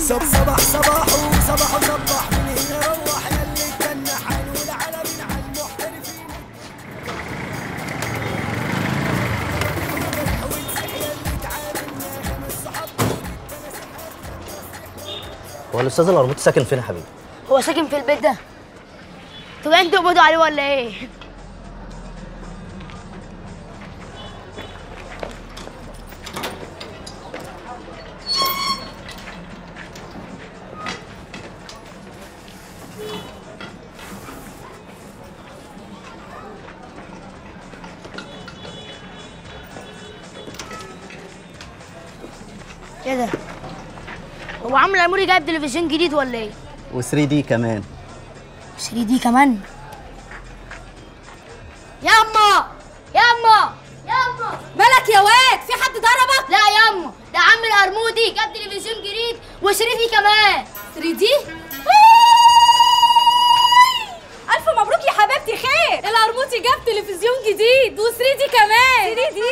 صب صباح صباح وصباح وصبح من هنا روح يلي تنح عين والعالمين على المحترفين هو الاستاذ القرموطي ساكن فين يا حبيبي؟ هو ساكن في البيت ده طب انتوا قبضوا عليه ولا ايه ايه ده هو عمرو الاموري جايب تلفزيون جديد ولا ايه و3 دي كمان 3 دي كمان ياما ياما ياما مالك يا واد في حد ضربك لا ياما ده عم القرموطي جاب تلفزيون جديد وشريفي كمان 3 دي الف مبروك يا حبيبتي خير القرموطي جاب تلفزيون جديد و3 دي كمان 3 دي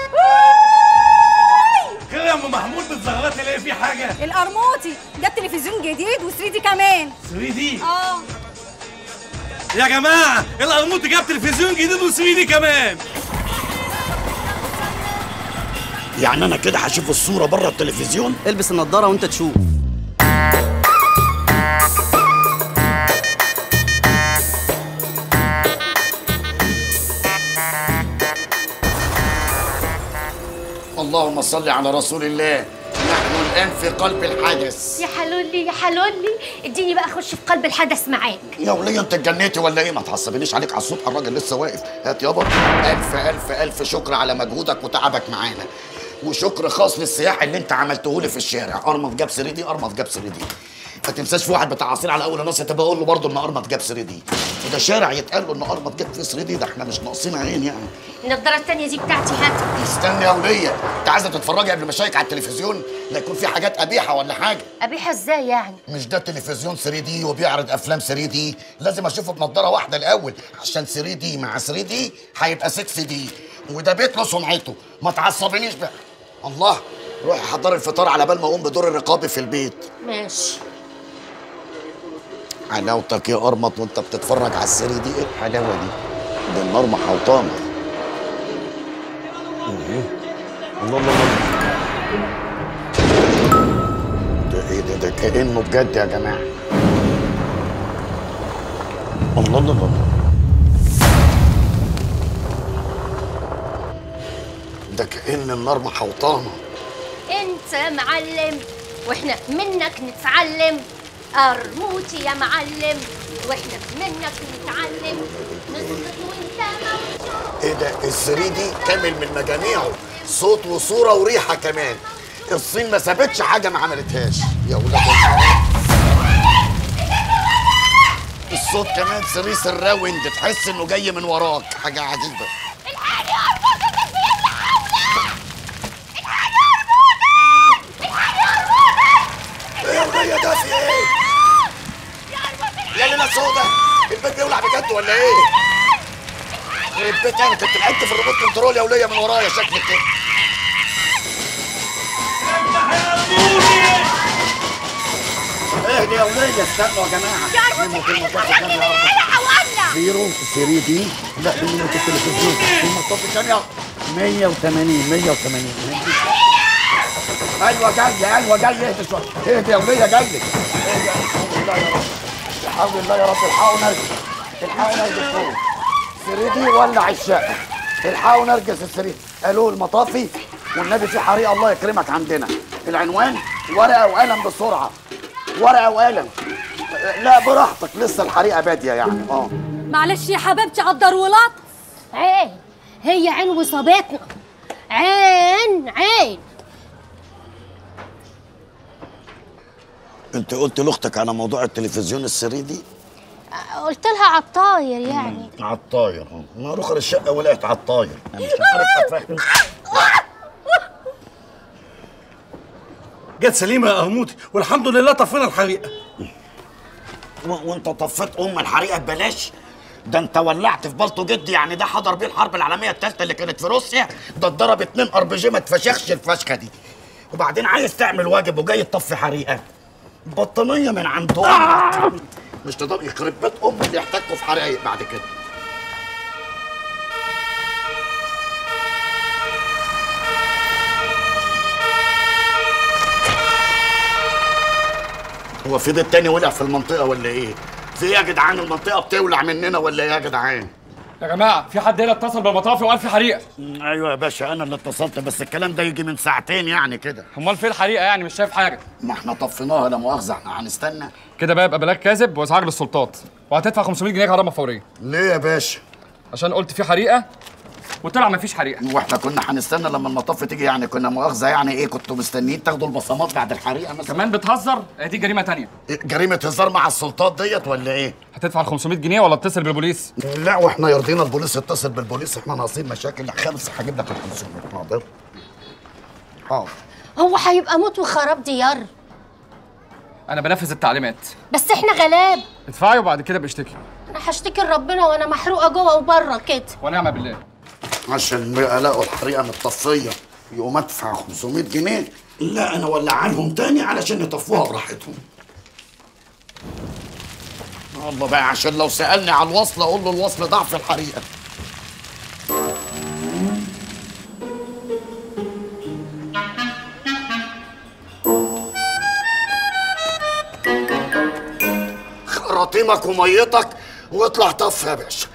خير يا ام محمود بتزغرطي ليه في حاجه القرموطي جاب تلفزيون جديد و3 دي كمان 3 دي اه يا جماعه القرموطي جاب تلفزيون جديد و3 دي كمان يعني انا كده هشوف الصوره بره التلفزيون البس النضاره وانت تشوف اللهم صل على رسول الله نحن الان في قلب الحدث يا حلولي يا حلولي اديني بقى اخش في قلب الحدث معاك يا وليه انت اتجنيتي ولا ايه ما تعصبنيش عليك على الصبح الراجل لسه واقف هات يابا الف الف الف شكر على مجهودك وتعبك معانا وشكر خاص للسياح اللي انت عملته لي في الشارع ارمف جاب سريدي ارمف جاب سريدي ما تنساش في واحد بتاع عصير على اول الناس تبقى اقول له برضه ان ارمف جاب سريدي وده شارع يتقال له ان ارمف جاب فيه سريدي ده احنا مش ناقصين عين يعني النضاره التانيه دي بتاعتي هاتها استني يا وليه انت عايزه تتفرجي قبل ما اشيك على التلفزيون لا يكون في حاجات قبيحه ولا حاجه ابيعها ازاي يعني مش ده تلفزيون 3 دي وبيعرض افلام 3 دي لازم اشوفه بنضاره واحده الاول عشان 3 دي مع 3 دي هيبقى 6 دي وده بيت له سمعته ما تعصبنيش بقى الله روحي حضري الفطار على بال ما اقوم بدور الرقابي في البيت ماشي حلاوتك يا قرمط وانت بتتفرج على السري دي ايه الحلاوه دي ده النار محوطانه الله الله الله ده ايه ده ده كانه بجد يا جماعه الله الله الله ده كأن النار محوطانه انت معلم واحنا منك نتعلم قرموطي يا معلم واحنا منك نتعلم نسقط وانت موجود ايه ده الثري دي كامل من مجاميعه صوت وصوره وريحه كمان الصين ما سابتش حاجه ما عملتهاش يا ولاد الحرام. الصوت كمان سريس الراوند تحس انه جاي من وراك حاجه عجيبه الحاجة اربطك يا اللي حولك الحاجة اربطك الحاجة اربطك ايه يا وليه ده في ايه يا ليله سودا البيت بيولع بجد ولا ايه البيت انا كنت لعبت في الريموت كنترول يا وليه من ورايا شكلك كده اهدي يا وليه استنوا يا جماعه يا اربطك حاجة انا حولك زيرو 3 دي لا دي من التلفزيون المطاف الثانية 180 180 ايوه جاي ايوه جاي اهدى شويه اهدى يا وليه جاي لك اهدى الحمد لله يا رب الحقوا نرجس الحقوا نرجس فوق 3 دي ولع الشقه الحقوا نرجس السرير قالوا المطافي والنبي في حريقه الله يكرمك عندنا العنوان ورقه وقلم بسرعه ورقه وقلم لا براحتك لسه الحريقه باديه يعني اه معلش يا حبيبتي على الضرولات عين هي عين وصابتنا عين عين انت قلت لاختك على موضوع التلفزيون السري دي قلت لها على الطاير يعني على الطاير ما رخر الشقه ولقت على الطاير انا مش عارف افهم جت سليمه يا قرموطي والحمد لله طفينا الحريقه و- وانت طفيت ام الحريقه ببلاش ده انت ولعت في بلطو جدي يعني ده حضر بيه الحرب العالميه الثالثه اللي كانت في روسيا ده اتضرب اتنين ار بي جي ما اتفشخش الفشخه دي وبعدين عايز تعمل واجب وجاي تطفي حريقه بطانيه من عند امك مش تقدر يخرب بيت امك اللي يحتكوا في حرايق بعد كده هو في بيت تاني ولع في المنطقه ولا ايه؟ في ايه يا جدعان المنطقه بتولع مننا ولا ايه يا جدعان؟ يا جماعه في حد هنا اتصل بالمطافي وقال في حريقه ايوه يا باشا انا اللي اتصلت بس الكلام ده يجي من ساعتين يعني كده امال فين الحريقه يعني مش شايف حاجه ما احنا طفيناها لا مؤاخذه احنا هنستنى كده بقى يبقى بلاغ كاذب وازعاج للسلطات وهتدفع 500 جنيه غرامه فوريه ليه يا باشا؟ عشان قلت في حريقه وطلع مفيش حريقه واحنا كنا هنستنى لما المطاف تيجي يعني كنا مؤاخذه يعني ايه كنتوا مستنيين تاخدوا البصمات بعد الحريقه مثلا كمان بتهزر اه دي جريمه تانية إيه، جريمه هزار مع السلطات ديت ولا ايه؟ هتدفع ال 500 جنيه ولا اتصل بالبوليس لا واحنا يرضينا البوليس يتصل بالبوليس احنا ناقصين مشاكل لا خمس هجيب لك ال 500 حاضر حاضر هو هيبقى موت وخراب ديار انا بنفذ التعليمات بس احنا غلاب ادفعي وبعد كده بشتكي انا هشتكي لربنا وانا محروقه جوه وبره كده ونعم بالله عشان ما الاقوا الحريقه متطفيه يقوم ادفع 500 جنيه لا انا ولع عنهم تاني علشان يطفوها براحتهم الله بقى عشان لو سالني على الوصل اقول له الوصل ضعف الحريقه خراطيمك وميتك واطلع طف يا باشا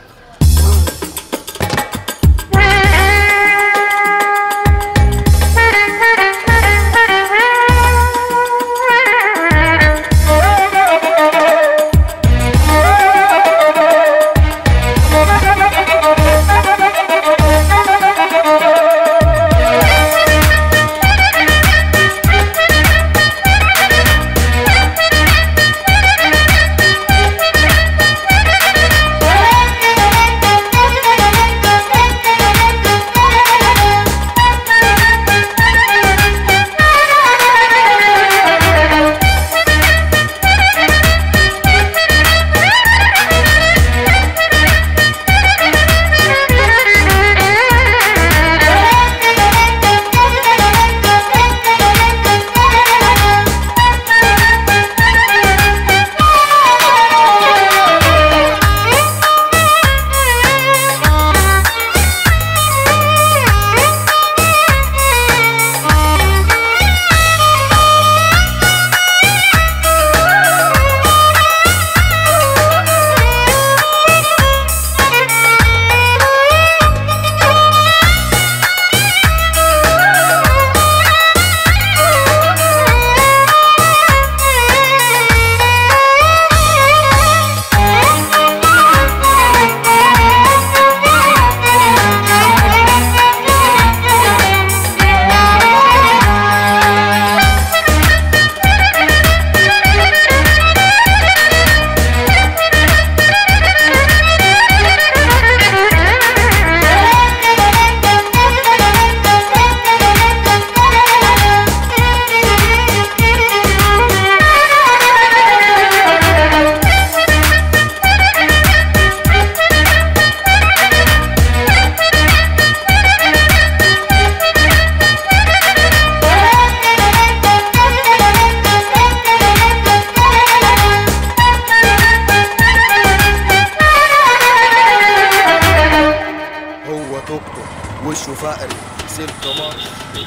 هو توك توك وشه فقري سلك مارش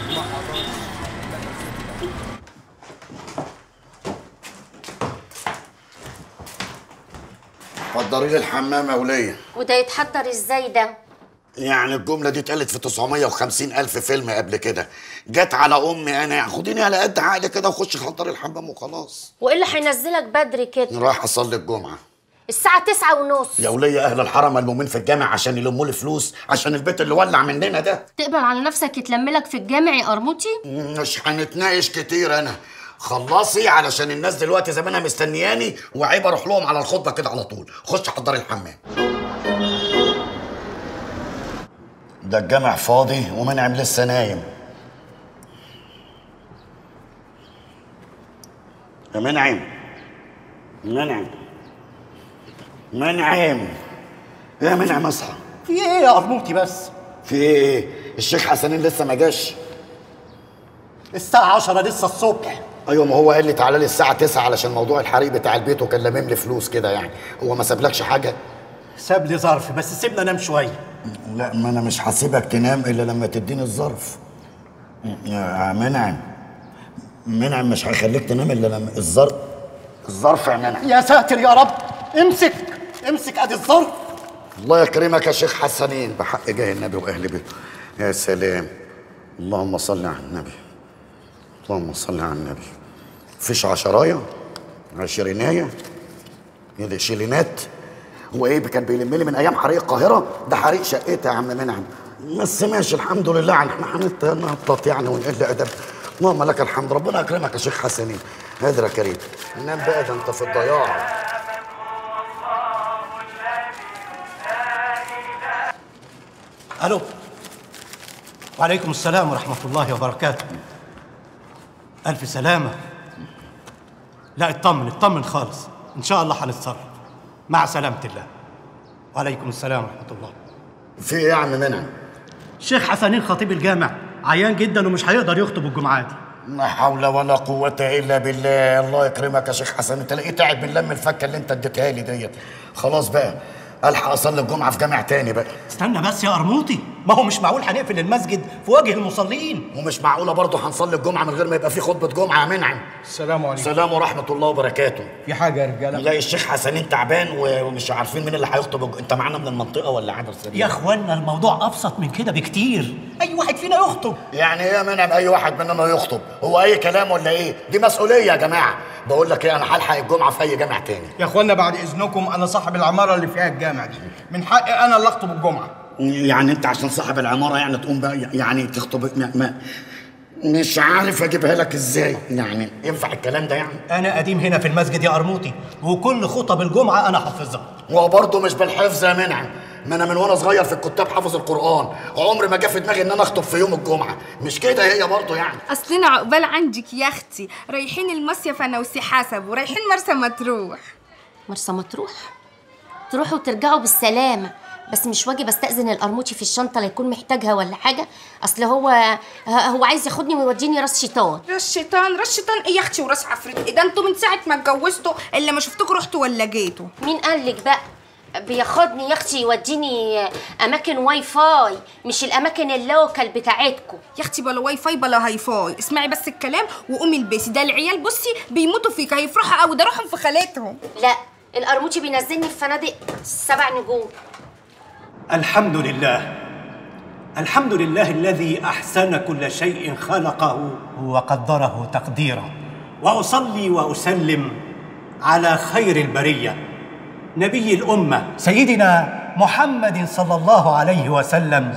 حضري لي الحمام يا وليه وده يتحضر ازاي ده يعني الجملة دي اتقالت في 950 ألف فيلم قبل كده جت على أمي أنا خديني على قد عقلي كده وخش حضري الحمام وخلاص وايه اللي هينزلك بدري كده رايح أصلي الجمعة الساعه تسعة ونص يا ولية أهل الحرم ملمومين في الجامع عشان يلموا لي فلوس عشان البيت اللي ولع مننا ده تقبل على نفسك يتلملك في الجامع يا قرموطي مش هنتناقش كتير أنا خلصي علشان الناس دلوقتي زمانها مستنياني وعيب اروح لهم على الخطبه كده على طول خش حضري الحمام ده الجامع فاضي ومنعم لسه نايم يا منعم منعم منعم يا منعم اصحى في ايه يا قرموطي بس في ايه الشيخ حسنين لسه ما جاش الساعة 10 لسه الصبح ايوه ما هو قال لي تعالى لي الساعه 9 علشان موضوع الحريق بتاع البيت وكان لامم لي فلوس كده يعني هو ما سابلكش حاجه ساب لي ظرف بس سيبنا انام شويه لا ما انا مش هسيبك تنام الا لما تديني الظرف يا منعم منعم مش هيخليك تنام الا لما الظرف الظرف يا منعم يا ساتر يا رب امسك امسك ادي الظرف الله يكرمك يا شيخ حسنين بحق جاه النبي واهل بيته يا سلام اللهم صل على النبي اللهم صل على النبي فيش عشرايه عشرينايه ايه ده شيلينات هو ايه كان بيلم لي من ايام حريق القاهره ده حريق شقتي يا عم منعم بس ماشي الحمد لله يعني احنا هنت- هنطلط يعني ونقل ادب اللهم لك الحمد ربنا يكرمك يا شيخ حسنين قادر يا كريم نام بقى ده انت في الضياع الو وعليكم السلام ورحمه الله وبركاته الف سلامه لا اطمن اطمن خالص ان شاء الله هنتصرف مع سلامه الله وعليكم السلام ورحمه الله في ايه يا عم منعم الشيخ حسنين خطيب الجامع عيان جدا ومش هيقدر يخطب الجمعه دي لا حول ولا قوة إلا بالله الله يكرمك يا شيخ حسن أنت لقيت قاعد من لم الفكة اللي أنت اديتها لي ديت خلاص بقى ألحق أصلي الجمعة في جامع تاني بقى استنى بس يا قرموطي ما هو مش معقول هنقفل المسجد في وجه المصلين ومش معقولة برضه هنصلي الجمعة من غير ما يبقى في خطبة جمعة يا منعم السلام عليكم السلام ورحمة الله وبركاته في حاجه يا رجاله نلاقي الشيخ حسنين تعبان و- ومش عارفين مين اللي هيخطب الج- أنت معانا من المنطقة ولا عدد سبيل يا اخوانا الموضوع ابسط من كده بكتير اي واحد فينا يخطب يعني ايه يا منعم اي واحد مننا يخطب هو اي كلام ولا ايه دي مسؤوليه يا جماعه بقول لك ايه انا هلحق الجمعه في اي جامع تاني يا اخوانا بعد اذنكم انا صاحب العماره اللي فيها الجامع دي من حقي انا اللي اخطب الجمعه يعني انت عشان صاحب العماره يعني تقوم بقى يعني تخطب ما, ما مش عارف اجيبها لك ازاي يعني ينفع الكلام ده يعني انا قديم هنا في المسجد يا قرموطي وكل خطب الجمعه انا حافظها هو برضه مش بالحفظ يا منعم ما انا من وانا صغير في الكتاب حافظ القران عمري ما جه في دماغي ان انا اخطب في يوم الجمعه مش كده هي برضه يعني اصلنا عقبال عندك يا اختي رايحين المصيف انا وسي حسب ورايحين مرسى مطروح مرسى مطروح تروحوا وترجعوا بالسلامة بس مش واجب استأذن القرموطي في الشنطة لا يكون محتاجها ولا حاجة أصل هو هو عايز ياخدني ويوديني راس شيطان راس شيطان راس شيطان ايه يا اختي وراس عفريت ايه ده انتوا من ساعه ما اتجوزتوا الا ما شفتكوا رحتوا ولا جيتوا مين قال لك بقى بياخدني يا اختي يوديني اماكن واي فاي مش الاماكن اللوكال بتاعتكم يا اختي بلا واي فاي بلا هاي فاي اسمعي بس الكلام وقومي البسي ده العيال بصي بيموتوا فيك هيفرحوا قوي ده روحهم في خالتهم لا القرموطي بينزلني في فنادق سبع نجوم الحمد لله الحمد لله الذي احسن كل شيء خلقه وقدره تقديرا واصلي واسلم على خير البريه نبي الامه سيدنا محمد صلى الله عليه وسلم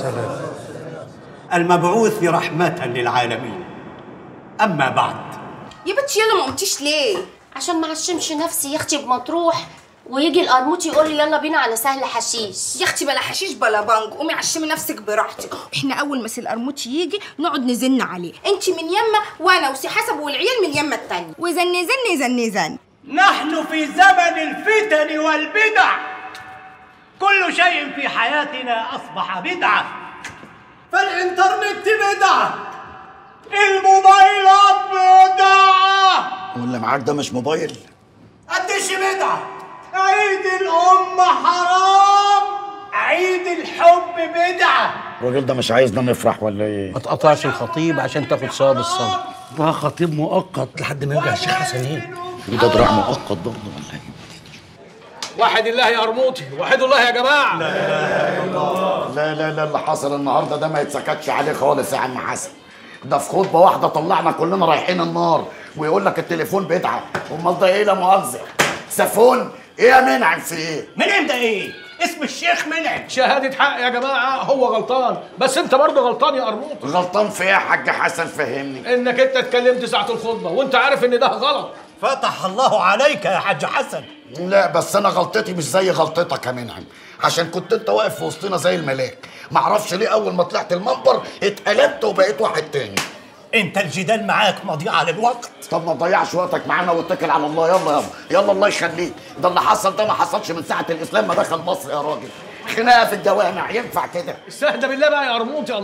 المبعوث رحمه للعالمين اما بعد يا بنتي يلا ما قمتيش ليه عشان ما عشمش نفسي يا اختي بمطروح ويجي القرموطي يقول لي يلا بينا على سهل حشيش يا اختي بلا حشيش بلا بنج قومي عشمي نفسك براحتك احنا اول ما سي القرموطي يجي نقعد نزن عليه انت من يمه وانا وسي حسب والعيال من يمه التانية وزن زن زن زن نحن في زمن الفتن والبدع كل شيء في حياتنا أصبح بدعة فالإنترنت بدعة الموبايلات بدعة واللي معاك ده مش موبايل الدش بدعة عيد الأم حرام عيد الحب بدعة الراجل ده مش عايزنا نفرح ولا ايه ما تقطعش الخطيب عشان تاخد ثواب الصلاة ده خطيب مؤقت لحد ما يرجع الشيخ حسنين ده دراع مؤقت برضه ولا ايه واحد الله يا قرموطي واحد الله يا جماعة لا لا لا اللي حصل النهارده ده ما يتسكتش عليه خالص يا عم حسن ده في خطبه واحده طلعنا كلنا رايحين النار ويقول لك التليفون بدعه امال ده ايه لا مؤاخذه سفون ايه يا منعم في ايه منعم ده إيه؟ اسم الشيخ منعم شهادة حق يا جماعة هو غلطان بس انت برضه غلطان يا قرموطي غلطان في ايه يا حاج حسن فهمني انك انت اتكلمت ساعة الخطبة وانت عارف ان ده غلط فتح الله عليك يا حاج حسن لا بس انا غلطتي مش زي غلطتك يا منعم عشان كنت انت واقف في وسطنا زي الملاك معرفش ليه اول ما طلعت المنبر اتقلبت وبقيت واحد تاني انت الجدال معاك مضيعة للوقت طب ما تضيعش وقتك معانا واتكل على الله يلا يلا يلا الله يخليك ده اللي حصل ده ما حصلش من ساعه الاسلام ما دخل مصر يا راجل خناقه في الجوامع ينفع كده استهدى بالله بقى يا قرموطي الله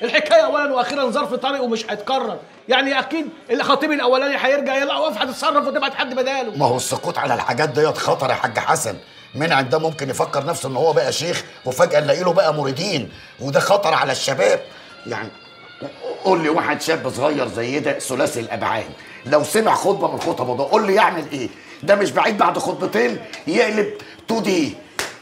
الحكايه اولا واخيرا ظرف طارئ ومش هيتكرر يعني اكيد الخطيب الاولاني هيرجع يلا وقف هتتصرف وتبعت حد بداله ما هو السقوط على الحاجات ديت خطر يا حاج حسن منعك ده ممكن يفكر نفسه ان هو بقى شيخ وفجاه نلاقي له بقى مريدين وده خطر على الشباب يعني قول لي واحد شاب صغير زي ده ثلاثي الابعاد لو سمع خطبه من خطبه ده قول لي يعمل ايه ده مش بعيد بعد خطبتين يقلب 2 دي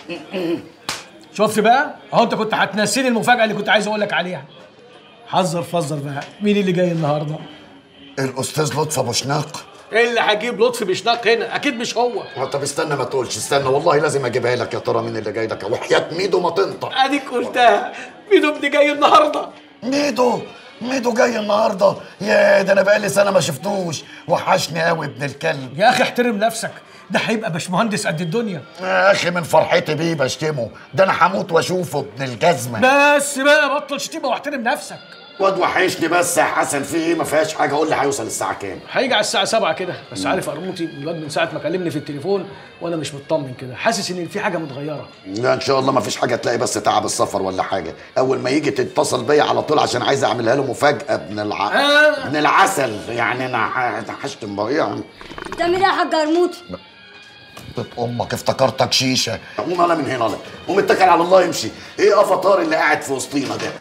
شفت بقى اهو انت كنت هتنسيني المفاجاه اللي كنت عايز اقول لك عليها حذر فذر بقى مين اللي جاي النهارده الاستاذ لطفي ابو شناق ايه اللي هجيب لطفي بشناق هنا اكيد مش هو طب استنى ما تقولش استنى والله لازم اجيبها لك يا ترى مين اللي جاي لك وحياه ميدو ما تنطق اديك قلتها مين ابني جاي النهارده ميدو ميدو جاي النهارده يا ده انا بقالي سنه ما شفتوش وحشني قوي ابن الكلب يا اخي احترم نفسك ده هيبقى باشمهندس قد الدنيا يا اخي من فرحتي بيه بشتمه ده انا هموت واشوفه ابن الجزمه بس بقى بطل شتيمه واحترم نفسك واد وحشني بس يا حسن في ايه ما فيهاش حاجه قول لي هيوصل الساعه كام هيجي على الساعة 7 كده بس عارف قرموطي الواد من ساعة ما كلمني في التليفون وانا مش مطمن كده حاسس ان في حاجة متغيرة لا ان شاء الله ما فيش حاجه تلاقي بس تعب السفر ولا حاجه اول ما يجي تتصل بيا على طول عشان عايز اعملها له مفاجاه ابن الع... آه. ابن العسل يعني انا ح- هشتم بقى بتعمل ايه يا حاج قرموطي امك افتكرتك شيشه قوم انا من هنا لا قوم اتكل على الله يمشي ايه افاتار اللي قاعد في وسطينا ده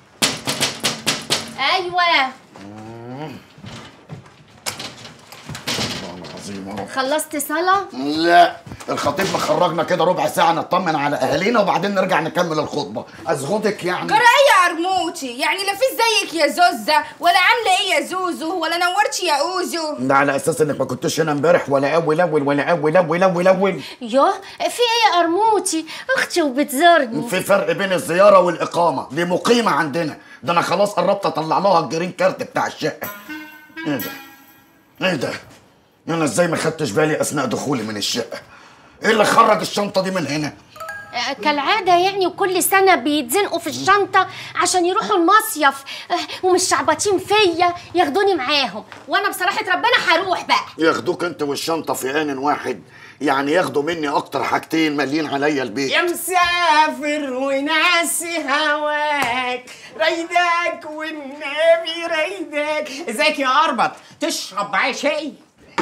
ايوه عظيم خلصت صلاه لا الخطيب مخرجنا كده ربع ساعه نطمن على اهالينا وبعدين نرجع نكمل الخطبه ازغدك يعني جرى ايه يا قرموطي يعني لا في زيك يا زوزة ولا عاملة ايه يا زوزو ولا نورتي يا اوزو ده على اساس انك ما كنتش هنا امبارح ولا اول اول ولا اول اول اول اول يوه في ايه يا قرموطي اختي وبتزورني في فرق بين الزياره والاقامه دي مقيمه عندنا ده انا خلاص قربت اطلع لها الجرين كارت بتاع الشقه ايه ده ايه ده انا ازاي ما خدتش بالي اثناء دخولي من الشقه ايه اللي خرج الشنطه دي من هنا آه، كالعادة يعني وكل سنة بيتزنقوا في الشنطة عشان يروحوا المصيف آه، ومش شعبطين فيا ياخدوني معاهم وانا بصراحة ربنا هروح بقى ياخدوك انت والشنطه في ان واحد يعني ياخدوا مني اكتر حاجتين مالين عليا البيت يا مسافر وناسي هواك رايدك والنبي رايدك ازيك يا اربط تشرب معايا شاي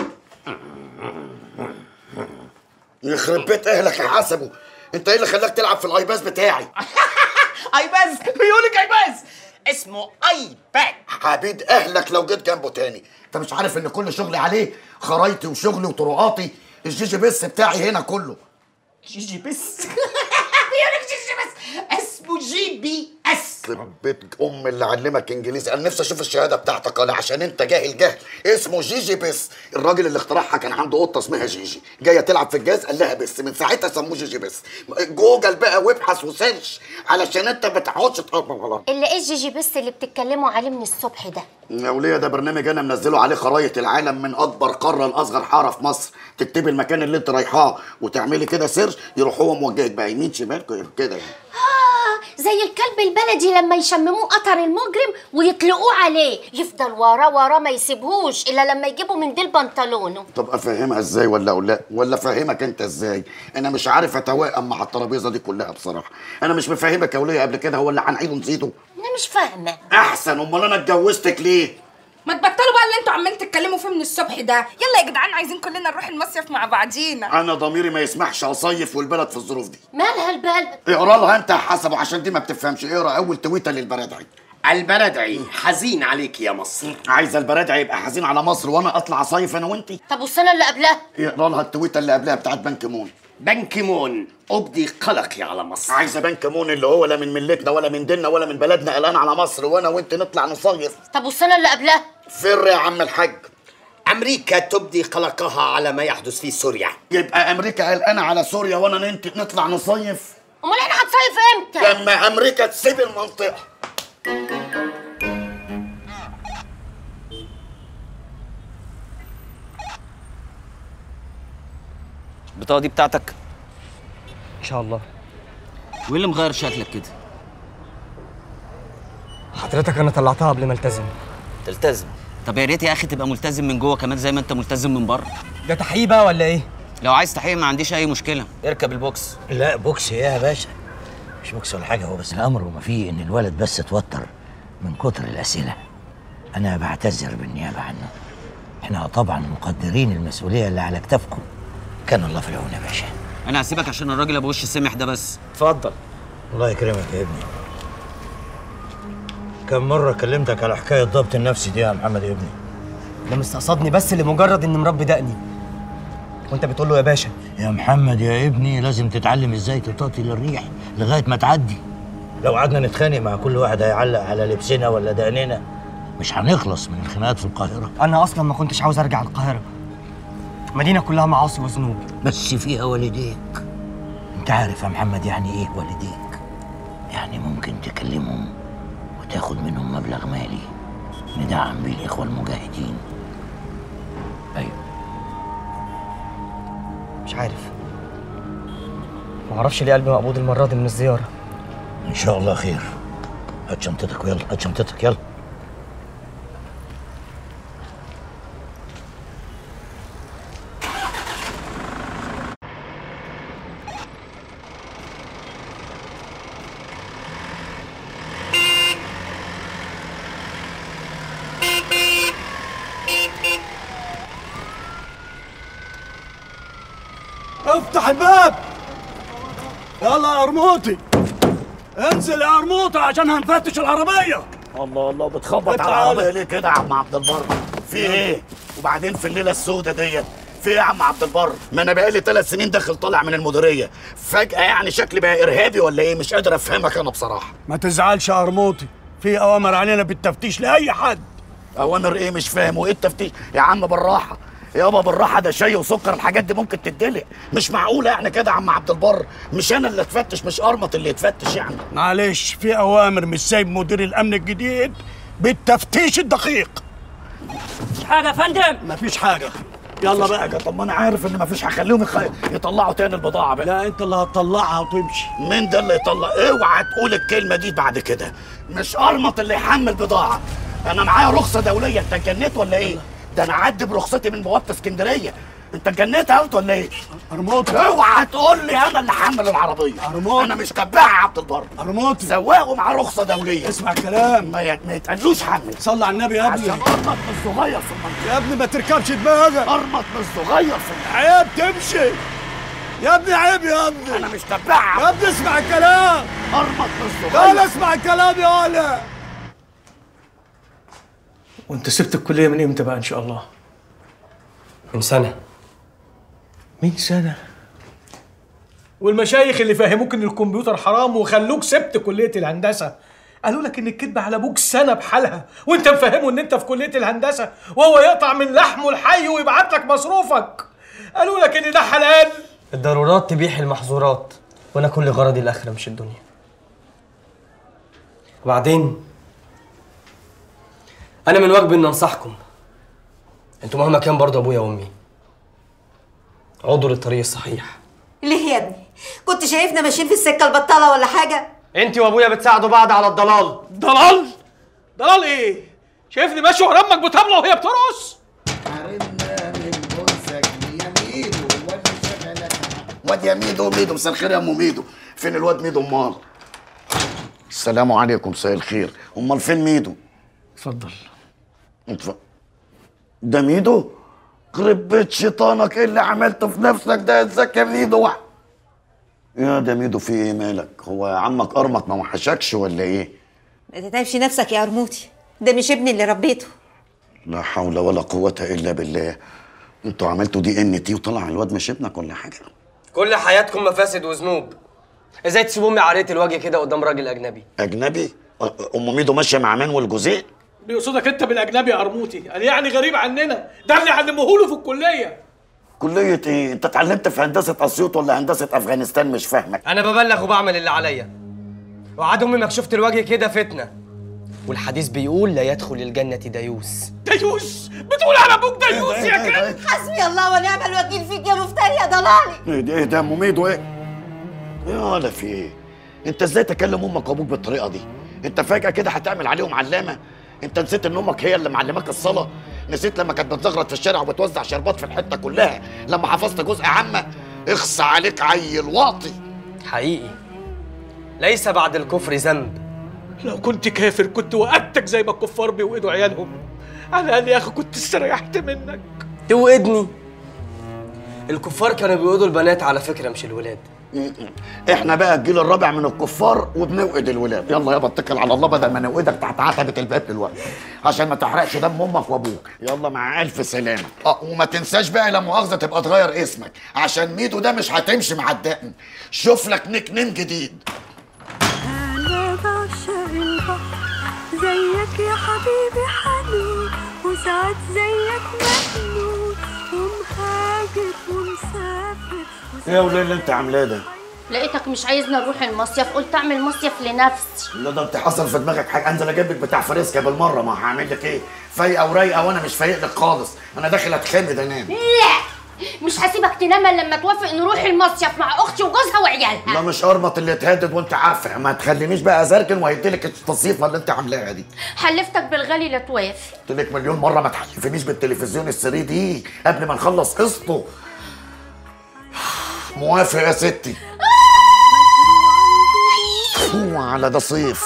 يخرب بيت اهلك يا حسبه انت ايه اللي خلاك تلعب في الايباس بتاعي ايباز بيقولك ايباز اسمه ايباد حبيب اهلك لو جيت جنبه تاني انت مش عارف ان كل شغلي عليه خرايطي وشغلي وطرقاتي الجيجي بيس بتاعي هنا كله جي بس بيقولك جي بس اسمه جي بي اس يخرب بيت ام اللي علمك انجليزي انا نفسي اشوف الشهاده بتاعتك ولا عشان انت جاهل جهل اسمه جيجي بس الراجل اللي اخترعها كان عنده قطه اسمها جيجي جايه تلعب في الجهاز قال لها بس من ساعتها سموه جيجي بس جوجل بقى وابحث وسيرش علشان انت ما تقعدش تقرب غلط اللي ايه الجيجي بس اللي بتتكلموا عليه من الصبح ده يا وليه ده برنامج انا منزله عليه خرايط العالم من اكبر قاره لاصغر حاره في مصر تكتبي المكان اللي انت رايحاه وتعملي كده سيرش يروح هو موجهك بقى يمين شمال كده يعني آه زي الكلب البلدي لما يشمموه قطر المجرم ويطلقوه عليه يفضل وراه وراه ما يسيبهوش الا لما يجيبوا من ديل بنطلونه طب افهمها ازاي ولا اقول لا ولا افهمك انت ازاي انا مش عارف اتوائم مع الترابيزه دي كلها بصراحه انا مش مفهمك يا وليه قبل كده هو اللي هنعيده نسيته انا مش فاهمه احسن امال انا اتجوزتك ليه ما تبطلوا بقى اللي انتوا عمالين تتكلموا فيه من الصبح ده يلا يا جدعان عايزين كلنا نروح المصيف مع بعضينا انا ضميري ما يسمحش اصيف والبلد في الظروف دي مالها البلد اقرا لها انت يا حسب عشان دي ما بتفهمش اقرا اول تويته للبرادعي البلدعي حزين عليك يا مصر عايزه البرادعي يبقى حزين على مصر وانا اطلع اصيف انا وانتي طب والسنه اللي قبلها اقرا لها التويته اللي قبلها بتاعت بنك مون بنك مون ابدي قلقي على مصر عايزه بنك مون اللي هو لا من ملتنا ولا من ديننا ولا من بلدنا قلقان على مصر وانا وانت نطلع نصيف طب والسنه اللي قبلها فر يا عم الحاج امريكا تبدي قلقها على ما يحدث في سوريا يبقى امريكا قلقانه على سوريا وانا انت نطلع نصيف امال احنا هنصيف امتى لما امريكا تسيب المنطقه البطاقة دي بتاعتك ان شاء الله وايه اللي مغير شكلك كده؟ حضرتك انا طلعتها قبل ما التزم تلتزم طب يا ريت يا اخي تبقى ملتزم من جوه كمان زي ما انت ملتزم من بره ده تحقيق بقى ولا ايه لو عايز تحقيق ما عنديش اي مشكله اركب البوكس لا بوكس ايه يا باشا مش بوكس ولا حاجه هو بس الامر وما فيه ان الولد بس اتوتر من كتر الأسئلة أنا بعتذر بالنيابة عنه احنا طبعا مقدرين المسؤولية اللي على كتافكم كان الله في العون يا باشا انا هسيبك عشان الراجل ابو وش السمح ده بس اتفضل الله يكرمك يا ابني كم مرة كلمتك على حكاية ضبط النفسي دي يا محمد يا ابني ده مستقصدني بس لمجرد اني مربي دقني وانت بتقول له يا باشا يا محمد يا ابني لازم تتعلم ازاي تطاطي للريح لغاية ما تعدي لو قعدنا نتخانق مع كل واحد هيعلق على لبسنا ولا دقننا مش هنخلص من الخناقات في القاهرة انا اصلا ما كنتش عاوز ارجع القاهره مدينه كلها معاصي وذنوب بس فيها والديك انت عارف يا محمد يعني ايه والديك يعني ممكن تكلمهم وتاخد منهم مبلغ مالي ندعم بيه الاخوه المجاهدين ايوه مش عارف ما اعرفش ليه قلبي مقبوض المره دي من الزياره ان شاء الله خير هات شنطتك ويلا هات شنطتك يلا افتح الباب يلا يا قرموطي انزل يا قرموطي عشان هنفتش العربية الله الله بتخبط على تعالى. العربيه ليه كده يا عم عبد البر في ايه وبعدين في الليله السوداء ديت في ايه يا عم عبد البر ما انا بقالي ثلاث سنين داخل طالع من المديريه فجاه يعني شكلي بقى ارهابي ولا ايه مش قادر افهمك انا بصراحه ما تزعلش يا قرموطي في اوامر علينا بالتفتيش لاي حد اوامر ايه مش فاهم وايه التفتيش يا عم بالراحه يابا بالراحه ده شاي وسكر الحاجات دي ممكن تدلق مش معقوله يعني كده يا عم عبد البر مش انا اللي اتفتش مش ارمط اللي يتفتش يعني معلش في اوامر مش سايب مدير الامن الجديد بالتفتيش الدقيق مش حاجه يا فندم مفيش حاجه يلا بقى حاجه طب ما انا عارف ان مفيش هخليهم يخ... يطلعوا تاني البضاعه بقى لا انت اللي هتطلعها وتمشي مين ده اللي يطلع اوعى تقول الكلمه دي بعد كده مش ارمط اللي يحمل بضاعه انا معايا رخصه دوليه انت اتجنيت ولا ايه ده انا اعدي برخصتي من بوابه اسكندريه انت اتجنيت قلت ولا ايه ارموط اوعى تقول لي انا اللي حمل العربيه ارموط انا مش تباع يا عبد البر ارموط سواق ومعاه رخصه دوليه اسمع الكلام ما, ي... ما يتقالوش حمل صلي على النبي يا ابني عشان ارمط مش صغير في المنطقه يا ابني ما تركبش دماغك ارمط مش صغير في المنطقه عيب تمشي يا ابني عيب يا ابني انا مش تباع يا ابني اسمع الكلام ارمط مش تعال صغير اسمع الكلام يا ولا وانت سبت الكليه من امتى بقى ان شاء الله من سنه من سنه والمشايخ اللي فهموك ان الكمبيوتر حرام وخلوك سبت كليه الهندسه قالوا لك ان الكذب على ابوك سنه بحالها وانت مفهمه ان انت في كليه الهندسه وهو يقطع من لحمه الحي ويبعت لك مصروفك قالوا لك ان ده حلال الضرورات تبيح المحظورات وانا كل غرضي الاخره مش الدنيا وبعدين انا من واجبي ان انصحكم انتوا مهما كان برضه ابويا وامي عضوا للطريق الصحيح ليه يا ابني كنت شايفنا ماشيين في السكه البطاله ولا حاجه انت وابويا بتساعدوا بعض على الضلال ضلال ضلال ايه شايفني ماشي ورا امك بطبله وهي بترقص حرمنا من بوسك يا ميدو الواد شغلك واد يا ميدو ميدو مساء الخير يا ام ميدو فين الواد ميدو امال السلام عليكم مساء الخير امال فين ميدو اتفضل اتف- ده ميدو خرب بيت شيطانك ايه اللي عملته في نفسك ده ازيك يا ميدو يا ده ميدو في ايه مالك هو عمك ارمط ما وحشكش ولا ايه ما تتعبش نفسك يا قرموطي ده مش ابني اللي ربيته لا حول ولا قوة الا بالله انتوا عملتوا دي ان تي وطلع الواد مش ابنك ولا حاجة كل حياتكم مفاسد وذنوب ازاي تسيبوا امي عرية الوجه كده قدام راجل اجنبي اجنبي أ- ام ميدو ماشية مع مان والجوزين بيقصدك انت بالاجنبي يا قرموطي قال يعني غريب عننا ده اللي علموه له في الكليه كلية ايه انت اتعلمت في هندسة اسيوط ولا هندسة افغانستان مش فاهمك انا ببلغ وبعمل اللي عليا وعاد امي مكشوفة الوجه كده فتنه والحديث بيقول لا يدخل الجنه ديوس ديوس بتقول على ابوك ديوس يا كده حسبي الله ونعم الوكيل فيك يا مفتري يا ضلالي ايه ده ايه ده ام ميدو ايه يا ولا في ايه انت ازاي تكلم امك وابوك بالطريقة دي انت فجأة كده هتعمل عليهم علامة انت نسيت ان امك هي اللي معلماك الصلاة نسيت لما كانت بتزغرط في الشارع وبتوزع شربات في الحتة كلها لما حفظت جزء عامة اخص عليك عيل واطي حقيقي ليس بعد الكفر ذنب لو كنت كافر كنت وقتك زي ما الكفار بيوقدوا عيالهم على الاقل يا اخي كنت استريحت منك توقدني الكفار كانوا بيوقدوا البنات على فكره مش الولاد احنا بقى الجيل الرابع من الكفار وبنوقد الولاد يلا يابا اتكل على الله بدل ما نوقدك تحت عتبه الباب دلوقتي عشان ما تحرقش دم امك وابوك يلا مع الف سلامه اه وما تنساش بقى لا مؤاخذه تبقى تغير اسمك عشان ميدو ده مش هتمشي مع الدقن شوف لك نيك نيم جديد أنا بعشق البحر زيك يا حبيبي حنون وساعات زيك مجنون ومهاجر ومسافر ايه يا وليه اللي انت عاملاه ده لقيتك مش عايزنا نروح المصيف قلت اعمل مصيف لنفسي لا ده انت حصل في دماغك حاجه انزل اجيب لك بتاع فريسكا بالمره ما هعمل لك ايه فايقه ورايقه وانا مش فايق لك خالص انا داخل اتخمد انام لا مش هسيبك تنام الا لما توافق نروح المصيف مع اختي وجوزها وعيالها لا مش ارمط اللي اتهدد وانت عارفه ما تخلينيش بقى ازركن وهيديلك التصيفه اللي انت عاملاها دي حلفتك بالغالي لا توافق قلت لك مليون مره ما تحلفنيش بالتلفزيون السري دي قبل ما نخلص قسطه موافق يا ستي هو على ده صيف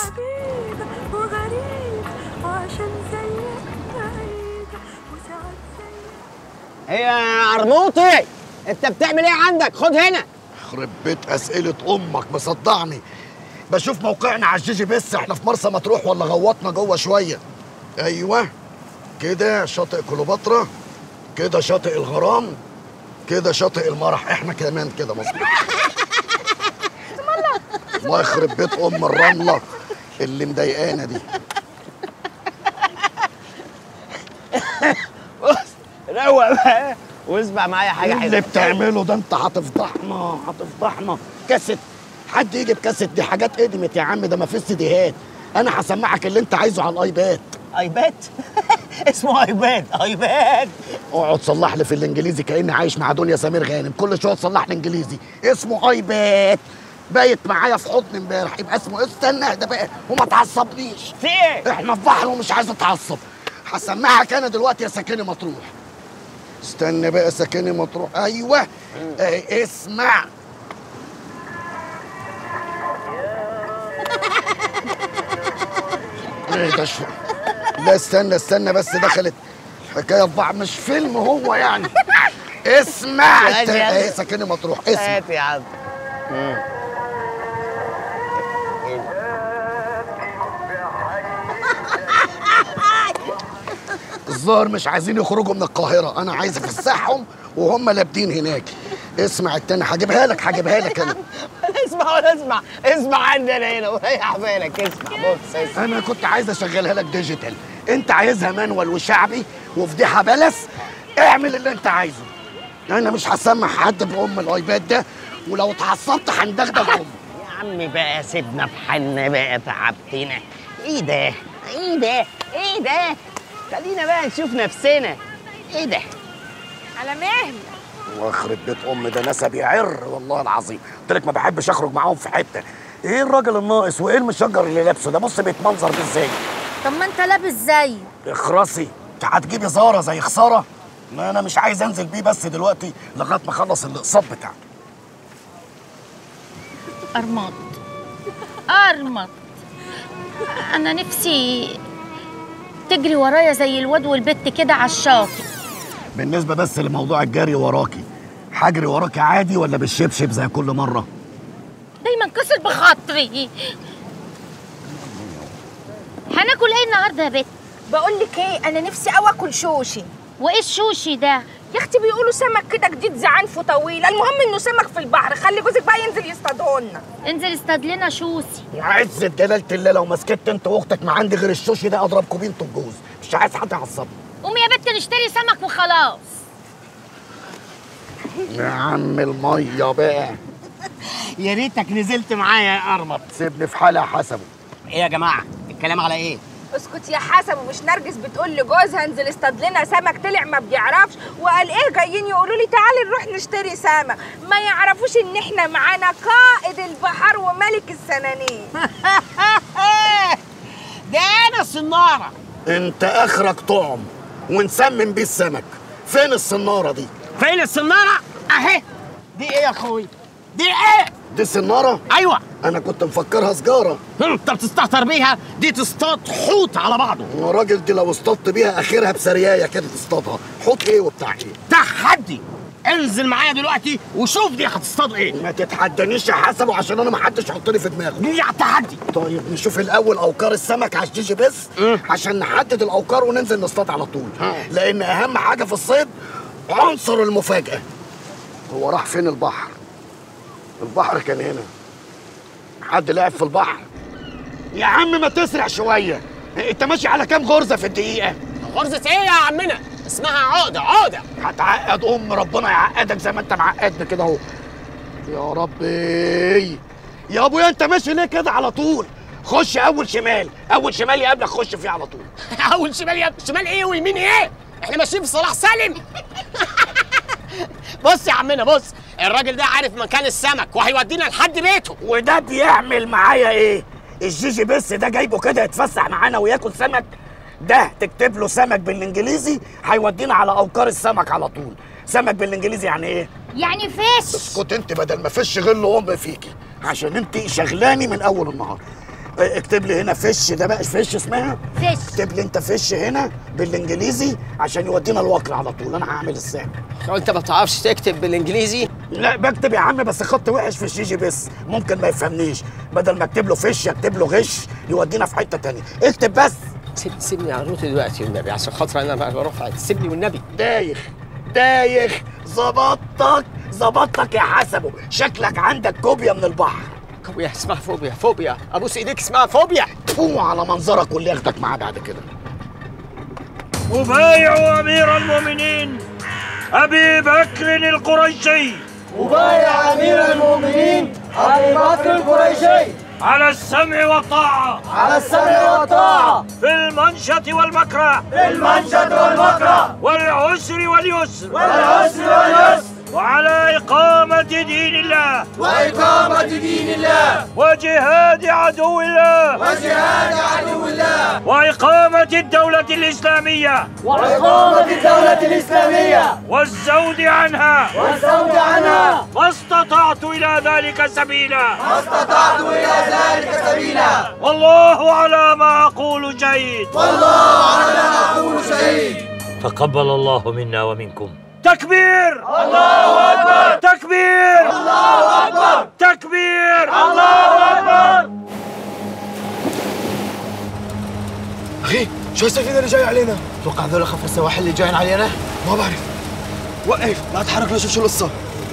وغريب وعشان زيك بعيد وساعات هي يا قرموطي انت بتعمل ايه عندك خد هنا يخرب بيت اسئله امك مصدعني بشوف موقعنا على الجيجي بس احنا في مرسى مطروح ولا غوطنا جوه شويه ايوه كده شاطئ كليوباترا كده شاطئ الغرام كده شاطئ المرح احنا كمان كده مظبوط الله يخرب بيت ام الرمله اللي مضايقانا دي روق بقى واسمع معايا حاجه إيه حلوه اللي بتعمله ده انت هتفضحنا هتفضحنا كاسيت حد يجيب كاسيت دي حاجات قدمت يا عم ده ما فيش سيديهات انا هسمعك اللي انت عايزه على الايباد ايباد اسمه ايباد ايباد اقعد صلح لي في الانجليزي كاني عايش مع دنيا سمير غانم كل شويه تصلح لي انجليزي اسمه ايباد بايت معايا في حضن امبارح يبقى اسمه استنى اهدى بقى وما تعصبنيش في ايه احنا في بحر ومش عايز اتعصب هسمعك انا دلوقتي يا ساكني مطروح استنى بقى ساكني مطروح ايوه اه اسمع ايه ده شو لا استنى استنى بس دخلت حكايه في بعض مش فيلم هو يعني اسمع ماشي انت يا عم. ايه ساكني مطروح اسمع هات يا عم الظاهر مش عايزين يخرجوا من القاهرة أنا عايز أفسحهم وهم لابدين هناك اسمع التاني هجيبها لك هجيبها لك أنا اسمع ولا اسمع اسمع عندنا هنا وريح بالك اسمع بص اسمع أنا كنت عايز أشغلها لك ديجيتال أنت عايزها مانوال وشعبي وفضيحة بلس اعمل اللي أنت عايزه أنا مش هسمح حد بأم الأيباد ده ولو اتعصبت هندغدغ أمك يا عم بقى سيبنا في حالنا بقى تعبتنا ايه ده ايه ده ايه ده خلينا بقى نشوف نفسنا ايه ده على مهل واخرب بيت ام ده نسب يعر والله العظيم قلت لك ما بحبش اخرج معاهم في حته ايه الراجل الناقص وايه المشجر اللي لابسه ده بص بيتمنظر ده ازاي طب ما انت لابس زي اخرسي انت هتجيبي زاره زي خساره ما انا مش عايز انزل بيه بس دلوقتي لغايه ما اخلص الاقساط بتاعي أرمط أرمط أنا نفسي تجري ورايا زي الواد والبت كده على الشاطئ بالنسبه بس لموضوع الجري وراكي هجري وراكي عادي ولا بالشبشب زي كل مره دايما كسر بخاطري هناكل ايه النهارده يا بت بقول لك ايه انا نفسي قوي اكل شوشي وايه الشوشي ده يا اختي بيقولوا سمك كده جديد زعنفه طويل المهم انه سمك في البحر خلي جوزك بقى ينزل يصطادهولنا انزل اصطاد لنا شوسي وعزة جلالة الله لو مسكت انت واختك ما عندي غير الشوشي ده اضربكم بيه انتوا الجوز مش عايز حد يعصبني قومي يا بت نشتري سمك وخلاص يا عم الميه بقى يا ريتك نزلت معايا يا قرمط سيبني في حالي حسبه ايه يا جماعه الكلام على ايه اسكت يا حسن ومش نرجس بتقول لجوزها انزل اصطاد لنا سمك طلع ما بيعرفش وقال ايه جايين يقولوا لي تعالي نروح نشتري سمك ما يعرفوش ان احنا معانا قائد البحر وملك السنانير ده انا الصناره انت اخرك طعم ونسمم بيه السمك فين الصناره دي فين الصناره اهي دي ايه يا اخوي دي ايه دي الصناره ايوه انا كنت مفكرها سجاره انت بتستهتر بيها دي تصطاد حوت على بعضه يا راجل دي لو اصطدت بيها اخرها بسريايه كده تصطادها حط ايه وبتاع ايه تحدي انزل معايا دلوقتي وشوف دي هتصطاد ايه ما تتحدانيش يا حسبه عشان انا ما حدش يحطني في دماغه دي على التحدي طيب نشوف الاول اوكار السمك على الجيجي بس عشان نحدد الاوكار وننزل نصطاد على طول لان اهم حاجه في الصيد عنصر المفاجاه هو راح فين البحر البحر كان هنا حد لعب في البحر يا عم ما تسرع شويه انت ماشي على كام غرزه في الدقيقه غرزة ايه يا عمنا اسمها عقدة عقدة هتعقد ام ربنا يعقدك زي ما انت معقدني كده اهو يا ربي يا ابويا انت ماشي ليه كده على طول خش اول شمال اول شمال يقابلك خش فيه على طول اول شمال يا شمال ايه ويمين ايه احنا ماشيين في صلاح سالم بص يا عمنا بص الراجل ده عارف مكان السمك وهيودينا لحد بيته وده بيعمل معايا ايه الجيجي بس ده جايبه كده يتفسح معانا وياكل سمك ده تكتب له سمك بالانجليزي هيودينا على اوكار السمك على طول سمك بالانجليزي يعني ايه يعني فيش اسكت انت بدل ما فيش غل ام فيكي عشان انت شغلاني من اول النهار اه، اكتب لي هنا فيش ده بقى فيش اسمها فيش اكتب لي انت فيش هنا بالانجليزي عشان يودينا الوكر على طول انا هعمل السهم هو انت ما بتعرفش تكتب بالانجليزي لا بكتب يا عم بس خط وحش في الجيجي بس ممكن ما يفهمنيش بدل ما اكتب له فيش اكتب له غش يودينا في حته تانية اكتب بس سيب سيبني يا روتي دلوقتي والنبي عشان خاطر انا بقى بروح سيبني والنبي دايخ دايخ ظبطتك ظبطتك يا حسبه شكلك عندك كوبيا من البحر كوبيا اسمها فوبيا فوبيا ابوس ايديك اسمها فوبيا فو على منظرك واللي ياخدك معاه بعد كده أبايع أمير المؤمنين أبي بكر القريشي أبايع أمير المؤمنين أبي بكر القريشي على السمع والطاعة على السمع والطاعة في المنشط والمكره في المنشط والمكره والعسر واليسر والعسر واليسر وعلى إقامة دين الله وإقامة دين الله وجهاد عدو الله وجهاد عدو الله وإقامة الدولة الإسلامية وإقامة الدولة الإسلامية والزود عنها والزود عنها ما استطعت إلى ذلك سبيلا ما استطعت إلى ذلك سبيلا والله على ما أقول شهيد والله على ما أقول شهيد تقبل الله منا ومنكم تكبير الله أكبر تكبير الله أكبر تكبير الله أكبر اخي شو السفينه اللي جايه علينا؟ اتوقع هذول خفر السواحل اللي جايين علينا؟ ما بعرف وقف لا تحرك لشوف شو القصه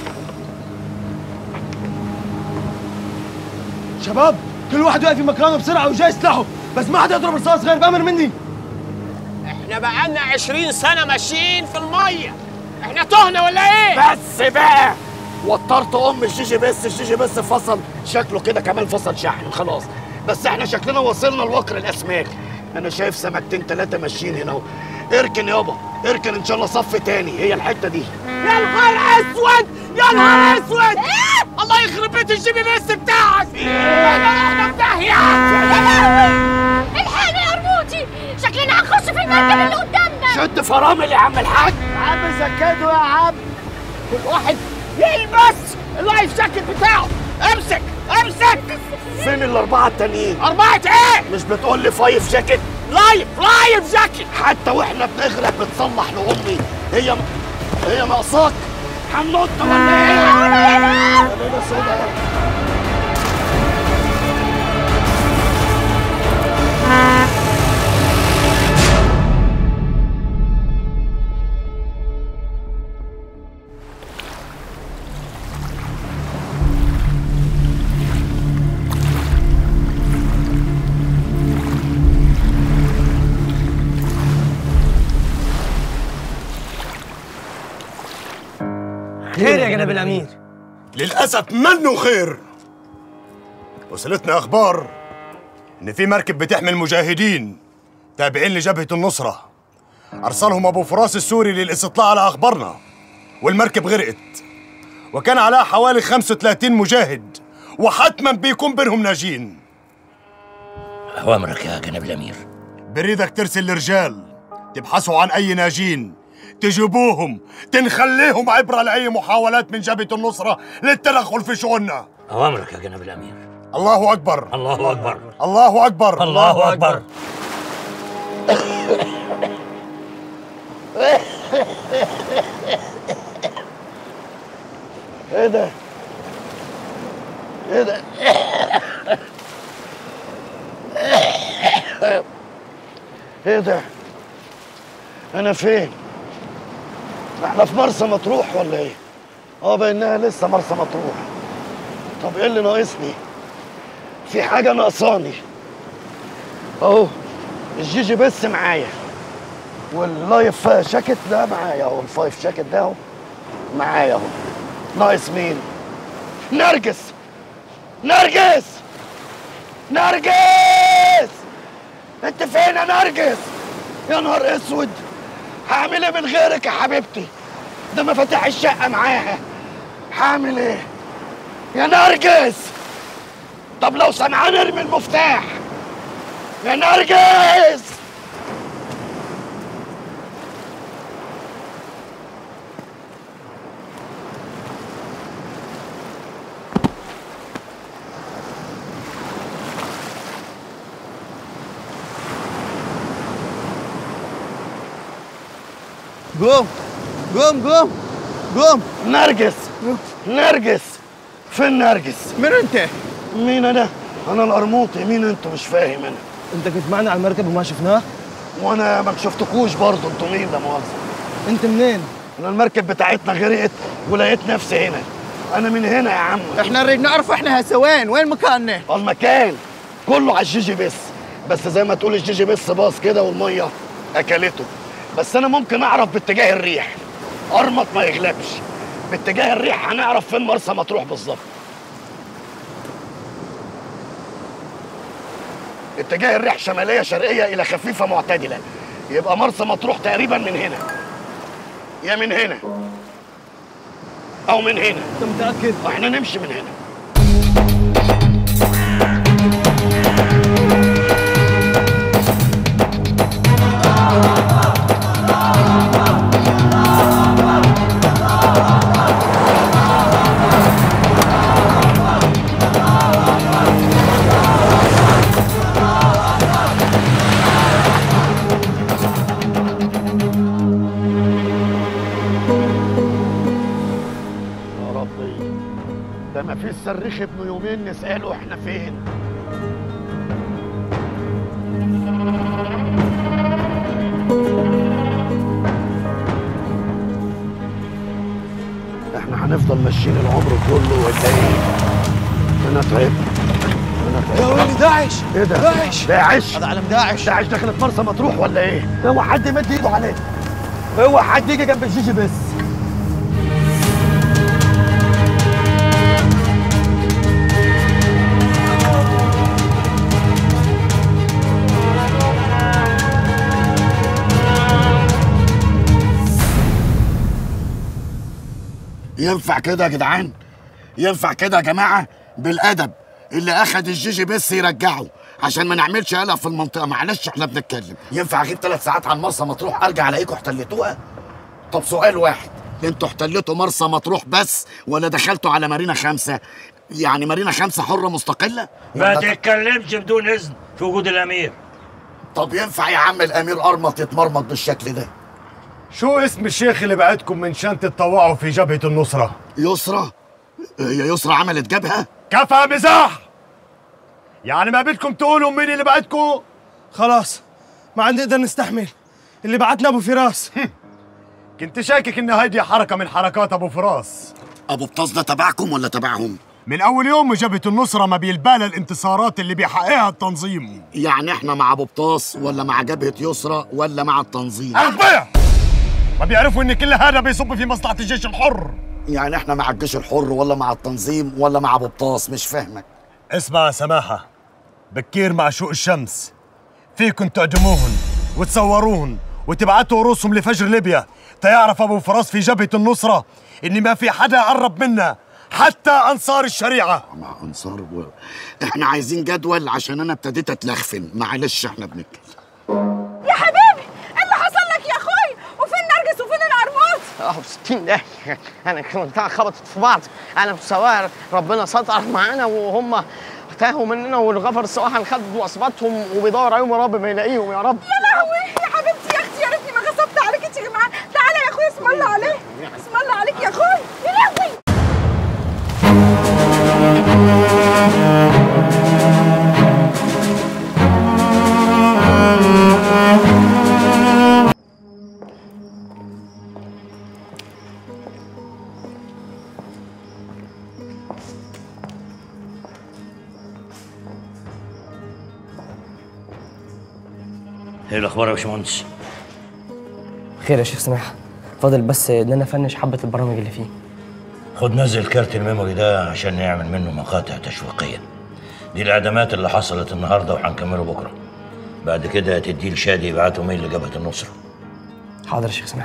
شباب كل واحد واقف في مكانه بسرعه وجاي سلاحه بس ما حدا يضرب رصاص غير بامر مني احنا بقالنا 20 سنة ماشيين في المية احنا تهنا ولا ايه؟ بس بقى وترت ام الجيجي بس الجيجي بس فصل شكله كده كمان فصل شحن خلاص بس احنا شكلنا وصلنا لوكر الاسماك انا شايف سمكتين ثلاثه ماشيين هنا اهو اركن يابا اركن ان شاء الله صف تاني هي الحته دي يا نهار اسود يا نهار اسود الله يخرب بيت الجيبي بس بتاعك احنا رحنا في داهية الحقني يا قرموطي شكلنا هنخش في المركب اللي قدامنا شد فرامل يا عم الحاج يا عم سكته يا عم كل واحد يلبس اللايف جاكيت بتاعه امسك امسك فين الاربعه التانيين أربعة ايه؟ مش بتقول لي فايف جاكيت لايف لايف جاكيت حتى واحنا بنغرق بتصلح لامي هي هي ناقصاك هننط ولا ايه؟ يا ليلة سودا. خير يا جناب الامير للأسف منه خير وصلتنا أخبار إن في مركب بتحمل مجاهدين تابعين لجبهة النصرة أرسلهم أبو فراس السوري للاستطلاع على أخبارنا والمركب غرقت وكان عليها حوالي 35 مجاهد وحتما بيكون بينهم ناجين أوامرك يا جناب الأمير بريدك ترسل الرجال تبحثوا عن أي ناجين تجيبوهم تنخليهم عبرة لأي محاولات من جبهة النصرة للتدخل في شؤوننا أوامرك يا جناب الأمير الله اكبر الله اكبر الله اكبر الله اكبر ايه ده؟ ايه ده؟ ايه ده؟ انا فين؟ احنا في مرسى مطروح ولا ايه؟ اه بانها لسه مرسى مطروح طب ايه اللي ناقصني؟ في حاجة ناقصاني اهو الجيجي بس معايا واللايف شاكيت ده معايا اهو الفايف شاكيت ده اهو معايا اهو ناقص مين؟ نرجس نرجس نرجس انت فين يا نرجس؟ يا نهار اسود هعمل ايه من غيرك يا حبيبتي؟ ده مفاتيح الشقة معاها هعمل ايه؟ يا نرجس طب لو سمعان ارمي المفتاح يا نرجس قوم قوم قوم قوم نرجس نرجس فين نرجس؟ مين انت؟ مين انا؟ انا القرموطي مين انت مش فاهم انا انت كنت معنا على المركب وما شفناه؟ وانا ما شفتكوش برضه انتوا مين لا مؤاخذه انت منين؟ انا المركب بتاعتنا غرقت ولقيت نفسي هنا انا من هنا يا عم احنا نريد نعرف احنا هسوين وين مكاننا؟ المكان كله على الجيجي بس بس زي ما تقول الجيجي بس باص كده والميه اكلته بس انا ممكن اعرف باتجاه الريح ارمط ما يغلبش باتجاه الريح هنعرف فين مرسى مطروح بالظبط اتجاه الريح شماليه شرقيه الى خفيفه معتدله يبقى مرسى مطروح تقريبا من هنا يا من هنا او من هنا انت متاكد؟ احنا نمشي من هنا يا ربي ده ما فيش صريخ ابن يومين نسأله احنا فين احنا هنفضل ماشيين العمر كله ولا ايه؟ انا تعبت انا تعبت يا ويلي داعش ايه ده؟ داعش داعش هذا علم داعش داعش دخلت مرسى مطروح ولا ايه؟ هو حد يمد ايده عليه هو حد يجي جنب الجيجي بس ينفع كده يا جدعان ينفع كده يا جماعه بالادب اللي اخد الجيجي بس يرجعه عشان ما نعملش قلق في المنطقه معلش احنا بنتكلم ينفع اغيب ثلاث ساعات عن مرسى مطروح ارجع الاقيكم احتلتوها طب سؤال واحد انتوا احتلتوا مرسى مطروح بس ولا دخلتوا على مارينا خمسة يعني مارينا خمسة حرة مستقلة ما ولا- تتكلمش بدون اذن في وجود الامير طب ينفع يا عم الامير ارمط يتمرمط بالشكل ده شو اسم الشيخ اللي بعتكم من شان تتطوعوا في جبهة النصرة؟ يسرى هي يسرى عملت جبهة كفى مزاح يعني ما بدكم تقولوا مين اللي بعتكم؟ خلاص ما عاد نقدر نستحمل اللي بعتنا ابو فراس كنت شاكك ان هيدي حركة من حركات ابو فراس ابو بطاس ده تبعكم ولا تبعهم من اول يوم جبهة النصرة ما بيلبالها الانتصارات اللي بيحققها التنظيم يعني احنا مع ابو بطاس ولا مع جبهة يسرى ولا مع التنظيم اغبياء ما بيعرفوا ان كل هذا بيصب في مصلحة الجيش الحر يعني احنا مع الجيش الحر ولا مع التنظيم ولا مع ابو بطاس مش فاهمك اسمع يا سماحة بكير مع شوق الشمس فيكن تعدموهن وتصوروهن وتبعتوا رؤوسهم لفجر ليبيا تيعرف ابو فراس في جبهة النصرة ان ما في حدا قرب منا حتى انصار الشريعة مع انصار و... احنا عايزين جدول عشان انا ابتديت اتلخفن معلش احنا بنتكلم يا حبيبي ايه اللي حصل لك يا اخوي وفين نرجس وفين القرموط اه 60 ده انا كنت خبطت في بعض انا والسواق ربنا ستر معانا وهم تاهوا مننا والغفر السواحل خد وصفاتهم وبيدور عليهم يا رب ما يلاقيهم يا رب يا لهوي يا حبيبتي يا اختي يا ريتني ما غصبت عليك انت يا جماعه تعالى يا اخويا اسم الله عليك اسم الله عليك يا اخويا يا لهوي ايه الاخبار يا باشمهندس خير يا شيخ سماح فاضل بس ان انا افنش حبه البرامج اللي فيه خد نزل كارت الميموري ده عشان نعمل منه مقاطع تشويقيه دي الاعدامات اللي حصلت النهارده وهنكمله بكره بعد كده هتديه لشادي يبعته ميل لجبهه النصره حاضر يا شيخ سماح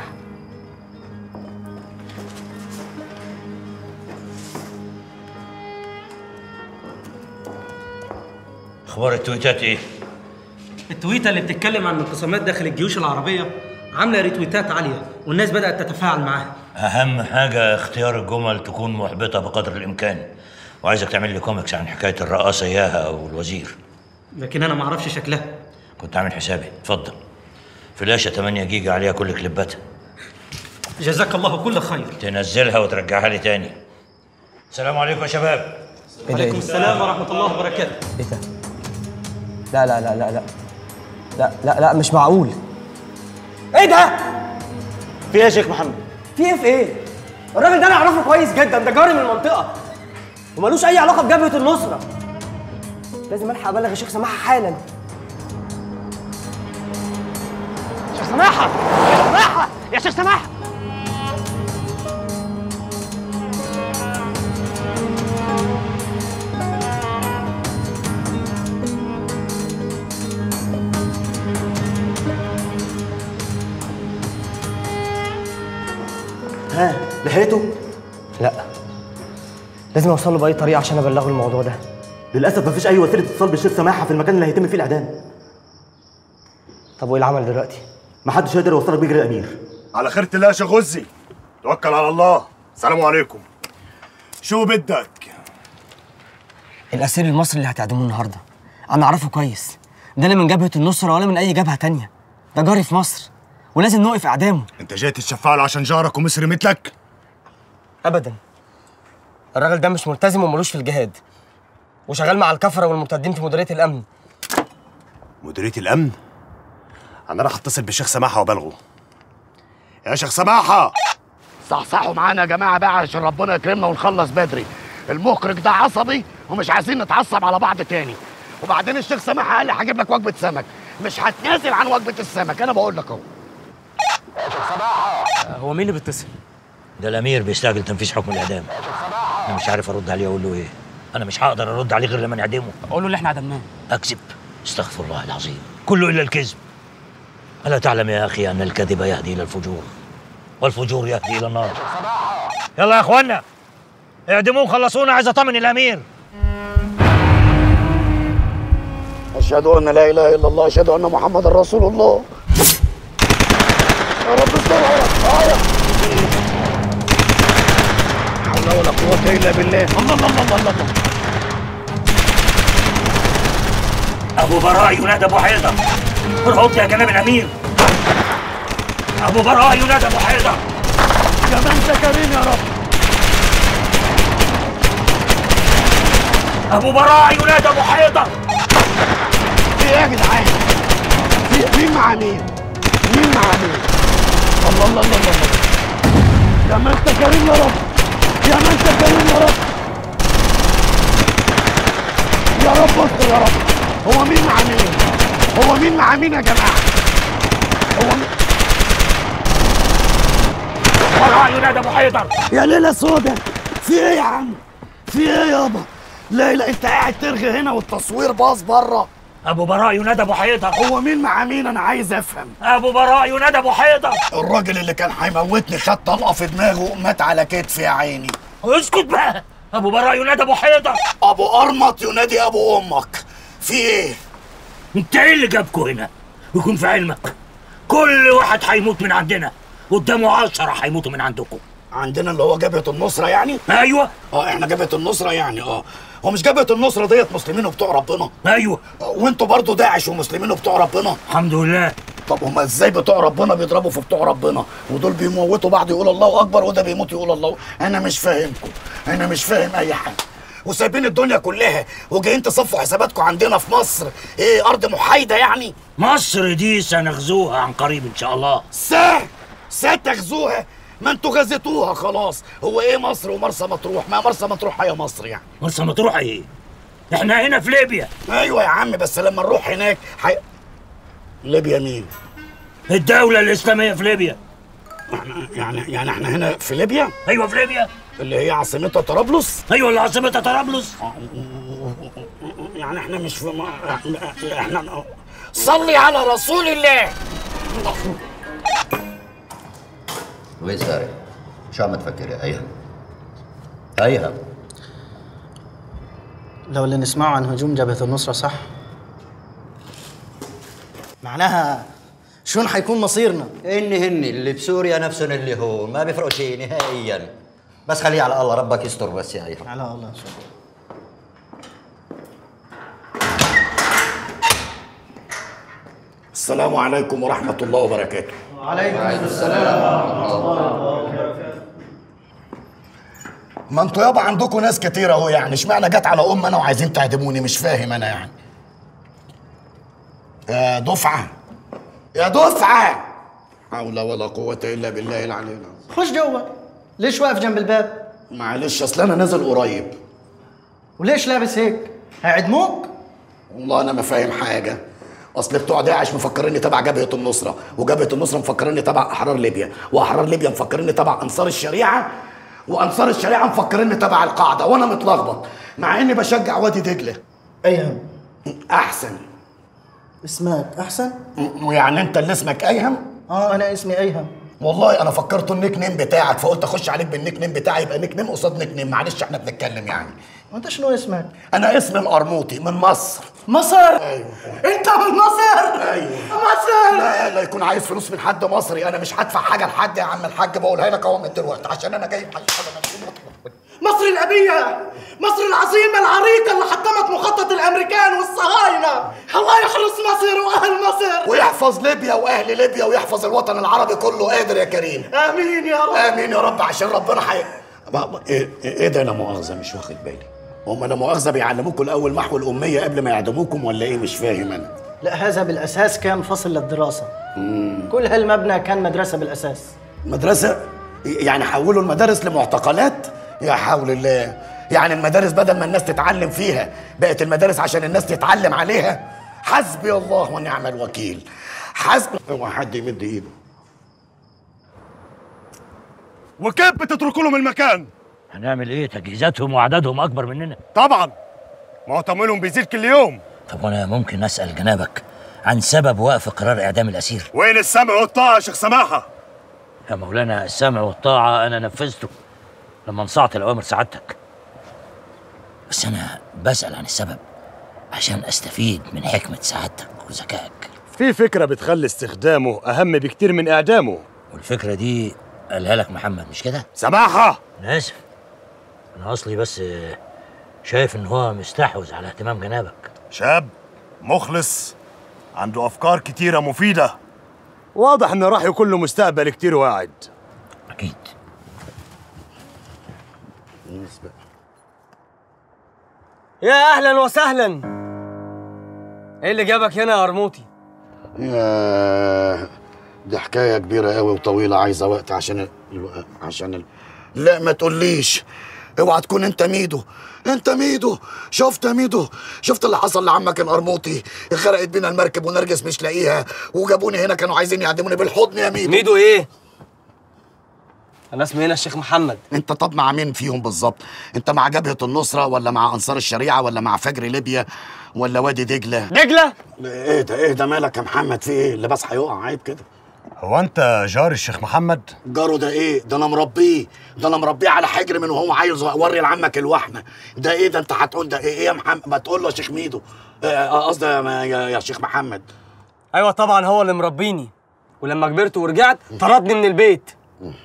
اخبار التويتات ايه التويته اللي بتتكلم عن انقسامات داخل الجيوش العربيه عامله ريتويتات عاليه والناس بدات تتفاعل معاها اهم حاجه اختيار الجمل تكون محبطه بقدر الامكان وعايزك تعمل لي كوميكس عن حكايه الرئاسه اياها او الوزير لكن انا ما اعرفش شكلها كنت عامل حسابي اتفضل فلاشه 8 جيجا عليها كل كليباتها جزاك الله كل خير تنزلها وترجعها لي تاني السلام عليكم يا شباب وعليكم السلام ورحمه الله وبركاته ايه ده لا لا لا لا لا لا لا لا مش معقول ايه ده في ايه يا شيخ محمد؟ في ايه في ايه الراجل ده انا اعرفه كويس جدا ده جاري من المنطقه وملوش اي علاقه بجبهه النصره لازم الحق ابلغ الشيخ سماحه حالا شيخ سماحه يا سماحه يا شيخ سماحه ها لحقته؟ لا لازم اوصل له باي طريقه عشان ابلغه الموضوع ده للاسف مفيش اي وسيله اتصال بالشيخ سماحه في المكان اللي هيتم فيه الاعدام طب وايه العمل دلوقتي محدش يقدر يوصلك بيه غير الامير على خيرة الله يا شيخ غزي توكل على الله السلام عليكم شو بدك الاسير المصري اللي هتعدموه النهارده انا اعرفه كويس ده لا من جبهه النصره ولا من اي جبهه تانية ده جاري في مصر ولازم نوقف اعدامه انت جاي تتشفع له عشان جارك ومصري مثلك ابدا الراجل ده مش ملتزم وملوش في الجهاد وشغال مع الكفره والمرتدين في مديريه الامن مديرية الامن انا راح اتصل بالشيخ سماحه وابلغه يا شيخ سماحه صحصحوا معانا يا جماعه بقى عشان ربنا يكرمنا ونخلص بدري المخرج ده عصبي ومش عايزين نتعصب على بعض تاني وبعدين الشيخ سماحه قال لي هجيب لك وجبه سمك مش هتنازل عن وجبه السمك انا بقول لك اهو هو مين اللي بيتصل ده الامير بيستعجل تنفيذ حكم الاعدام انا مش عارف ارد عليه اقول له ايه انا مش هقدر ارد عليه غير لما نعدمه قول له اللي احنا عدمناه اكذب استغفر الله العظيم كله الا الكذب الا تعلم يا اخي ان الكذب يهدي الى الفجور والفجور يهدي الى النار يلا يا اخوانا اعدموه خلصونا عايز اطمن الامير اشهد ان لا اله الا الله اشهد ان محمد رسول الله يا رب استر يا رب آه يا حول ولا قوه الا بالله الله الله الله الله, الله. ابو براء ينادى ابو حيدر ارهط يا جناب الامير ابو براء ينادى ابو حيدر يا ما انت كريم يا رب ابو براء ينادى ابو حيدر في ايه يا جدعان في مين مع مين مين مع مين الله الله الله الله يا ما انت كريم يا رب يا ما انت كريم يا رب يا رب استر يا رب هو مين مع مين هو مين مع مين يا جماعه هو مين براء ينادى ابو حيدر يا ليلة سودا في ايه يا عم؟ في ايه يابا؟ ليلى انت قاعد ترغي هنا والتصوير باظ بره ابو براء ينادى ابو حيدر هو مين مع مين انا عايز افهم ابو براء ينادى ابو حيدر الراجل اللي كان هيموتني خد طلقه في دماغه مات على كتفي يا عيني اسكت بقى ابو براء ينادى ابو حيدر ابو قرمط ينادي ابو امك في ايه؟ انت ايه اللي جابكوا هنا يكون في علمك كل واحد هيموت من عندنا قدامه عشرة هيموتوا من عندكم عندنا اللي هو جبهه النصره يعني ايوه اه احنا جبهه النصره يعني اه هو مش جبهه النصره ديت مسلمين وبتوع ربنا ايوه وانتوا برضو داعش ومسلمين وبتوع ربنا الحمد لله طب هما ازاي بتوع ربنا بيضربوا في بتوع ربنا ودول بيموتوا بعض يقول الله اكبر وده بيموت يقول الله انا مش فاهمكم انا مش فاهم اي حاجه وسايبين الدنيا كلها وجايين تصفوا حساباتكم عندنا في مصر ايه ارض محايده يعني مصر دي سنغزوها عن قريب ان شاء الله سه ستغزوها ما انتوا غزيتوها خلاص هو ايه مصر ومرسى مطروح ما مرسى مطروح هي مصر يعني مرسى مطروح ايه احنا هنا في ليبيا ايوه يا عم بس لما نروح هناك حي... ليبيا مين الدولة الإسلامية في ليبيا احنا يعني يعني احنا هنا في ليبيا ايوه في ليبيا اللي هي عاصمتها طرابلس ايوه اللي عاصمتها طرابلس يعني احنا مش في م... احنا صلي على رسول الله وين ساري؟ شو عم تفكري ايها؟ ايها لو اللي نسمعه عن هجوم جبهة النصرة صح معناها شلون حيكون مصيرنا؟ اني هني اللي بسوريا نفسهم اللي هون ما بيفرقوا شيء نهائيا بس خليه على الله ربك يستر بس يا ايها على الله ان شاء الله السلام عليكم ورحمة الله وبركاته وعليكم ما انتوا يابا عندكم ناس كتير اهو يعني اشمعنى جت على ام انا وعايزين تعدموني مش فاهم انا يعني يا دفعة يا دفعة حول ولا قوة إلا بالله العلي العظيم خش جوا ليش واقف جنب الباب؟ معلش أصل أنا نازل قريب وليش لابس هيك؟ هيعدموك؟ والله أنا ما فاهم حاجة أصل بتوع داعش مفكريني تبع جبهة النصرة وجبهة النصرة مفكريني تبع أحرار ليبيا وأحرار ليبيا مفكريني تبع أنصار الشريعة وأنصار الشريعة مفكريني تبع القاعدة وأنا متلخبط مع إني بشجع وادي دجلة أيهم أحسن اسمك أحسن؟ ويعني أنت اللي اسمك أيهم؟ اه أنا اسمي أيهم والله انا فكرته النيك نيم بتاعك فقلت اخش عليك بالنيك نيم بتاعي يبقى نيك نيم قصاد نيك نيم معلش احنا بنتكلم يعني وأنت شنو اسمك؟ انا اسمي القرموطي من مصر مصر؟ ايوه أنت من مصر؟ ايوه مصر لا لا يكون عايز فلوس من حد مصري انا مش هدفع حاجه لحد يا عم الحاج بقولها لك اهو من دلوقتي عشان انا جاي بحاجه مصر الأبية مصر العظيمة العريقة اللي حطمت مخطط الأمريكان والصهاينة الله يحرس مصر وأهل مصر ويحفظ ليبيا واهل ليبيا ويحفظ الوطن العربي كله قادر يا كريم آمين يا رب امين يا رب عشان ربنا حي ايه ايه ده انا مؤاخذه مش واخد بالي هم انا مؤاخذه بيعلموكم الاول محو الاميه قبل ما يعدموكم ولا ايه مش فاهم انا لا هذا بالأساس كان فصل للدراسة كل هالمبنى كان مدرسة بالأساس مدرسه يعني حولوا المدارس لمعتقلات يا حول الله يعني المدارس بدل ما الناس تتعلم فيها بقت المدارس عشان الناس تتعلم عليها حسبي الله ونعم الوكيل حسبي هو حد يمد ايده وكيف بتتركوا لهم المكان؟ هنعمل ايه تجهيزاتهم وعددهم اكبر مننا طبعا ما هو تمويلهم بيزيد كل يوم طب وانا ممكن اسال جنابك عن سبب وقف قرار اعدام الاسير وين السمع والطاعه يا شيخ سماحه؟ يا مولانا السمع والطاعه انا نفذته لما انصعت الاوامر سعادتك بس انا بسال عن السبب عشان استفيد من حكمه سعادتك وذكائك في فكره بتخلي استخدامه اهم بكتير من اعدامه والفكره دي قالها لك محمد مش كده سماحه انا اسف انا اصلي بس شايف ان هو مستحوذ على اهتمام جنابك شاب مخلص عنده افكار كتيره مفيده واضح ان راح يكون له مستقبل كتير واعد اكيد يا أهلا وسهلا إيه اللي جابك هنا يا قرموطي؟ يا دي حكايه كبيره قوي وطويله عايزه وقت عشان ال... عشان ال... لا ما تقوليش اوعى تكون انت ميدو انت ميدو شفت يا ميدو شفت اللي حصل لعمك القرموطي غرقت بينا المركب ونرجس مش لاقيها وجابوني هنا كانوا عايزين يعدموني بالحضن يا ميدو ميدو إيه؟ أنا اسمي هنا الشيخ محمد انت طب مع مين فيهم بالظبط انت مع جبهه النصره ولا مع انصار الشريعه ولا مع فجر ليبيا ولا وادي دجله دجله ايه ده ايه ده مالك يا محمد في ايه اللباس هيقع عيب كده هو انت جار الشيخ محمد جاره ده ايه ده انا مربيه ده انا مربيه على حجر من وهو عايز اوري لعمك الوحمه ده ايه ده انت هتقول ده ايه, إيه يا محمد ما تقول له يا شيخ ميدو آه، قصدي يا, يا, يا شيخ محمد أيوة طبعا هو اللي مربيني ولما كبرت ورجعت طردني من البيت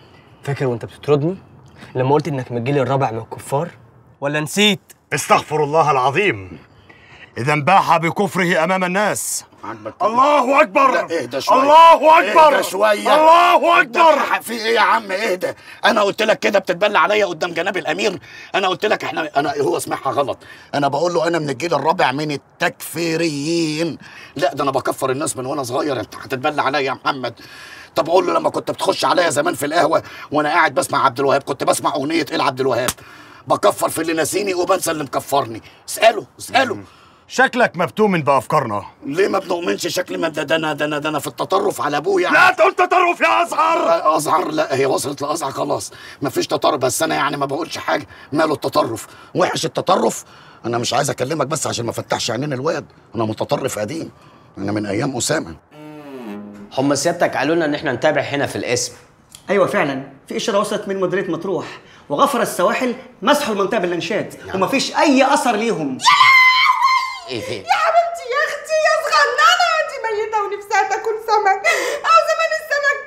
فاكر وانت بتطردني لما قلت انك متجيلي الرابع من الكفار ولا نسيت استغفر الله العظيم إذا باح بكفره أمام الناس الله أكبر لا اهدى شوية الله أكبر اهدى شوية الله أكبر أكبر في إيه يا عم اهدى أنا قلت لك كده بتتبلى عليا قدام جناب الأمير أنا قلت لك إحنا أنا هو سمعها غلط أنا بقول له أنا من الجيل الرابع من التكفيريين لا ده أنا بكفر الناس من وأنا صغير أنت هتتبلى عليا يا محمد طب قول له لما كنت بتخش عليا زمان في القهوة وأنا قاعد بسمع عبد الوهاب كنت بسمع أغنية إيه لعبد الوهاب بكفر في اللي ناسيني وبنسى اللي مكفرني اسأله اسأله شكلك مبتوم بأفكارنا ليه ما بنؤمنش شكل ما ده ده انا ده انا ده انا في التطرف على ابوه يعني لا تقول تطرف يا أزهر ازهر لا هي وصلت لازهر خلاص ما فيش تطرف بس انا يعني ما بقولش حاجه ماله التطرف وحش التطرف انا مش عايز اكلمك بس عشان ما فتحش عينين الواد انا متطرف قديم انا من ايام اسامه هم سيادتك قالوا لنا ان احنا نتابع هنا في الاسم ايوه فعلا في اشاره وصلت من مديريه مطروح وغفر السواحل مسحوا المنطقه باللانشات ومفيش اي اثر ليهم ايه في يا حبيبتي يا اختي يا صغننه دي ميته ونفسها تاكل سمك او زمان السمك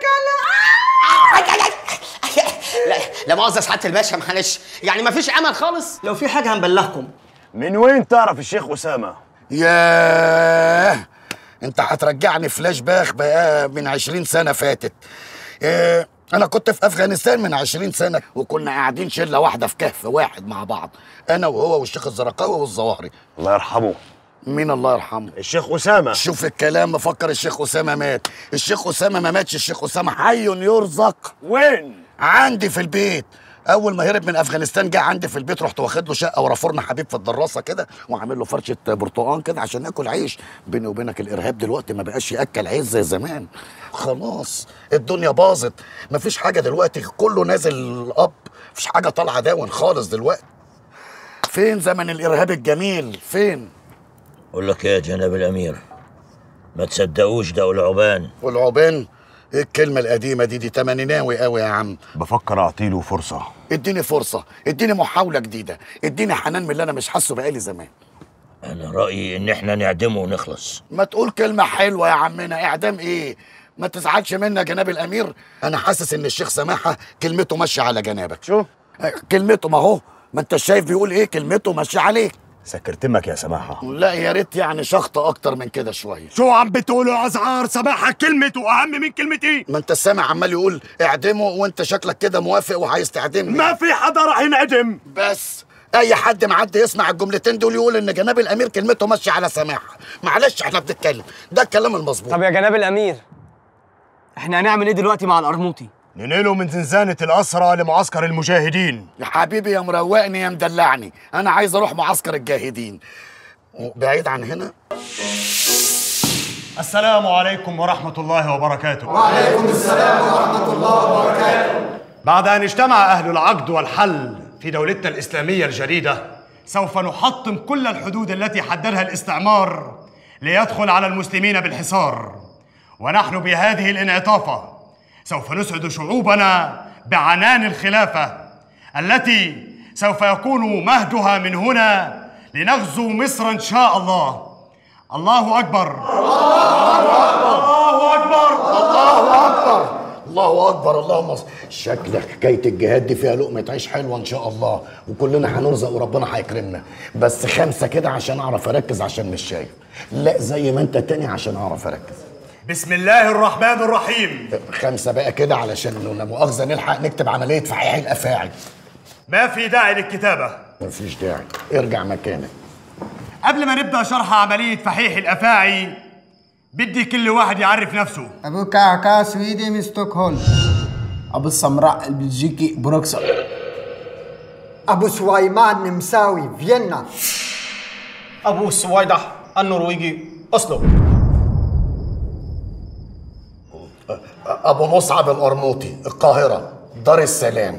كلا لا لا مؤاخذه سعاده الباشا معلش يعني مفيش امل خالص لو في حاجه هنبلغكم من وين تعرف الشيخ أسامة؟ ياه انت هترجعني فلاش باك بقى من 20 سنه فاتت إيه انا كنت في افغانستان من 20 سنه وكنا قاعدين شله واحده في كهف واحد مع بعض انا وهو والشيخ الزرقاوي والظواهري الله يرحمه مين الله يرحمه الشيخ أسامة شوف الكلام مفكر الشيخ اسامه مات الشيخ اسامه ما ماتش الشيخ اسامه حي يرزق وين عندي في البيت اول ما هرب من افغانستان جه عندي في البيت رحت واخد له شقه ورا فرن حبيب في الدراسه كده وعامل له فرشه برتقان كده عشان ناكل عيش بيني وبينك الارهاب دلوقتي ما بقاش ياكل عيش زي زمان خلاص الدنيا باظت مفيش حاجه دلوقتي كله نازل الاب مفيش حاجه طالعه داون خالص دلوقتي فين زمن الارهاب الجميل فين اقول لك ايه يا جناب الامير ما تصدقوش ده العبان والعبان ايه الكلمه القديمه دي دي تمانيناوي قوي يا عم بفكر أعطيله فرصة اديني فرصه اديني محاوله جديده اديني حنان من اللي انا مش حاسه بقالي زمان انا رايي ان احنا نعدمه ونخلص ما تقول كلمه حلوه يا عمنا اعدام ايه ما تزعلش منا يا جناب الامير انا حاسس ان الشيخ سماحه كلمته ماشيه على جنابك شو كلمته ما هو ما انت شايف بيقول ايه كلمته ماشيه عليك سكرتمك يا سماحة لا يا ريت يعني شخطه اكتر من كده شويه شو عم بتقولوا يا أزهار سماحة كلمته أهم من كلمتي ما انت السامع عمال يقول اعدمه وانت شكلك كده موافق وعايز تعدمني ما في حدا راح ينعدم بس اي حد معدي يسمع الجملتين دول يقول ان جناب الامير كلمته ماشيه على سماحه معلش احنا بنتكلم ده الكلام المظبوط طب يا جناب الامير احنا هنعمل ايه دلوقتي مع القرموطي ننقله من زنزانة الأسرى لمعسكر المجاهدين يا حبيبي يا مروقني يا مدلعني انا عايز اروح معسكر الجاهدين بعيد عن هنا السلام عليكم ورحمة الله وبركاته وعليكم السلام ورحمه الله وبركاته بعد أن اجتمع أهل العقد والحل في دولتنا الإسلامية الجديدة سوف نحطم كل الحدود التي حددها الاستعمار ليدخل على المسلمين بالحصار ونحن بهذه الانعطافة سوف نسعد شعوبنا بعنان الخلافة التي سوف يكون مهدها من هنا لنغزو مصر إن شاء الله الله أكبر الله اكبر الله اكبر الله اكبر اللهم صل شكلك حكايه الجهاد دي فيها لقمه عيش حلوه ان شاء الله وكلنا هنرزق وربنا هيكرمنا بس خمسه كده عشان اعرف اركز عشان مش شايف لا زي ما انت تاني عشان اعرف اركز بسم الله الرحمن الرحيم خمسه بقى كده علشان لا مؤاخذه نلحق نكتب عمليه فحيح الافاعي ما في داعي للكتابة مفيش داعي ارجع مكانك قبل ما نبدأ شرح عملية فحيح الأفاعي بدي كل واحد يعرف نفسه أبو كعكع سويدي من ستوكهولم أبو السمراء البلجيكي بروكسل أبو سويمان نمساوي فيينا ابو السويدح النرويجي اصله ابو مصعب القرموطي القاهره دار السلام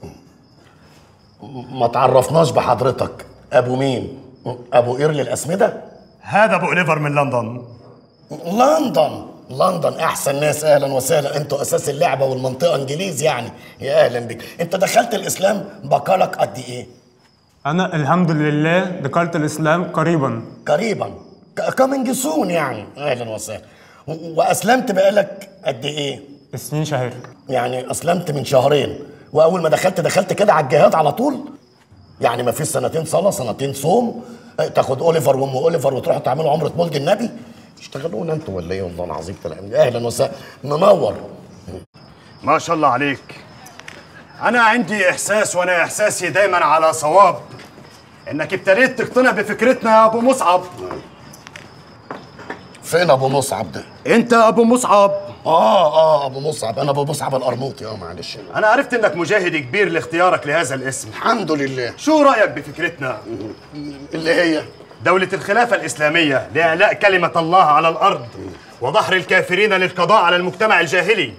ما تعرفناش بحضرتك ابو مين ابو ايرلي الاسمده هذا ابو اوليفر من لندن لندن لندن احسن ناس اهلا وسهلا انتوا اساس اللعبه والمنطقه انجليز يعني يا اهلا بك انت دخلت الاسلام بقالك قد ايه أنا الحمد لله دخلت الإسلام قريبا قريبا كامينج سون يعني اهلا وسهلا و- واسلمت بقالك قد ايه سنين شهر يعني اسلمت من شهرين واول ما دخلت دخلت كده على الجهاد على طول يعني ما فيش سنتين صلاه سنتين صوم آه، تاخد اوليفر وام اوليفر وتروحوا تعملوا عمره مولد النبي اشتغلونا انتوا ولا ايه والله العظيم طلع اهلا وسهلا منور ما شاء الله عليك انا عندي احساس وانا احساسي دايما على صواب انك ابتديت تقتنع بفكرتنا يا ابو مصعب فين ابو مصعب ده انت ابو مصعب اه اه ابو مصعب انا ابو مصعب القرموطي اه معلش انا عرفت انك مجاهد كبير لاختيارك لهذا الاسم الحمد لله شو رايك بفكرتنا اللي هي دولة الخلافة الإسلامية لإعلاء كلمة الله على الأرض وظهر الكافرين للقضاء على المجتمع الجاهلي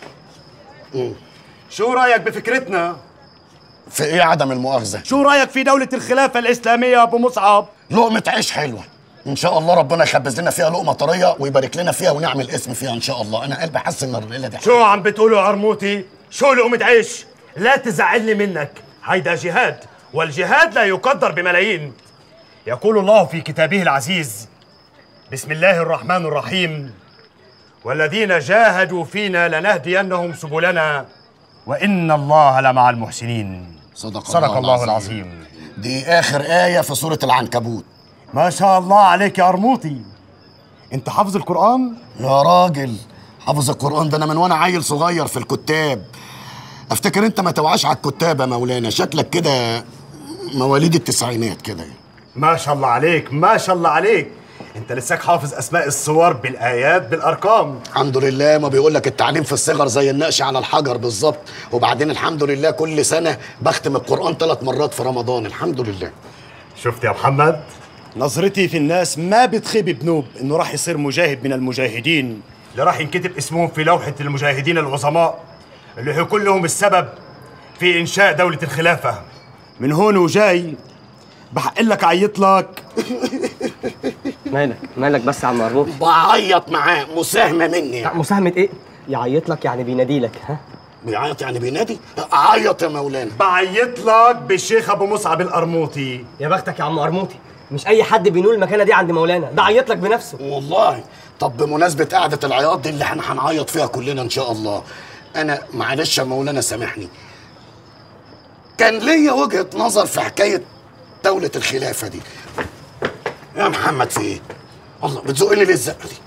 شو رأيك بفكرتنا؟ في ايه عدم المؤاخذه شو رأيك في دولة الخلافة الإسلامية يا أبو مصعب؟ لقمه عيش حلوه ان شاء الله ربنا يخبز لنا فيها لقمه طريه ويبارك لنا فيها ونعمل اسم فيها ان شاء الله انا قلبي حاسس ان الليله دي شو عم بتقولوا عرموتي؟ شو لقمة عيش؟ لا تزعلني منك هيدا جهاد والجهاد لا يقدر بملايين يقول الله في كتابه العزيز بسم الله الرحمن الرحيم والذين جاهدوا فينا لنهدينهم سبلنا وإن الله لمع المحسنين صدق, صدق الله العظيم دي اخر ايه في سوره العنكبوت ما شاء الله عليك يا أرموطي انت حافظ القرآن؟ يا راجل حافظ القران ده انا من وانا عيل صغير في الكتاب افتكر انت ما توعاش على الكتاب يا مولانا شكلك كده مواليد التسعينات كده ما شاء الله عليك ما شاء الله عليك انت لساك حافظ اسماء الصور بالايات بالارقام الحمد لله ما بيقول لك التعليم في الصغر زي النقش على الحجر بالظبط وبعدين الحمد لله كل سنه بختم القران ثلاث مرات في رمضان الحمد لله شفت يا محمد نظرتي في الناس ما بتخيب بنوب انه راح يصير مجاهد من المجاهدين اللي راح ينكتب اسمهم في لوحة المجاهدين العظماء اللي هيكون لهم السبب في إنشاء دولة الخلافة من هون وجاي بحق لك عيط لك مالك مالك بس يا عم مربوط بعيط معاه مساهمه مني يعني. مساهمة ايه؟ يعيط لك يعني بيناديلك ها؟ بيعيط يعني بينادي؟ عيط يا مولانا بعيط لك بالشيخ ابو مصعب القرموطي يا بختك يا عم قرموطي مش اي حد بينول المكانه دي عند مولانا ده عيط لك بنفسه والله طب بمناسبه قعده العياط دي اللي احنا هنعيط فيها كلنا ان شاء الله انا معلش يا مولانا سامحني كان ليا وجهه نظر في حكايه دوله الخلافه دي يا محمد في ايه الله بتزقني ليه الزقه دي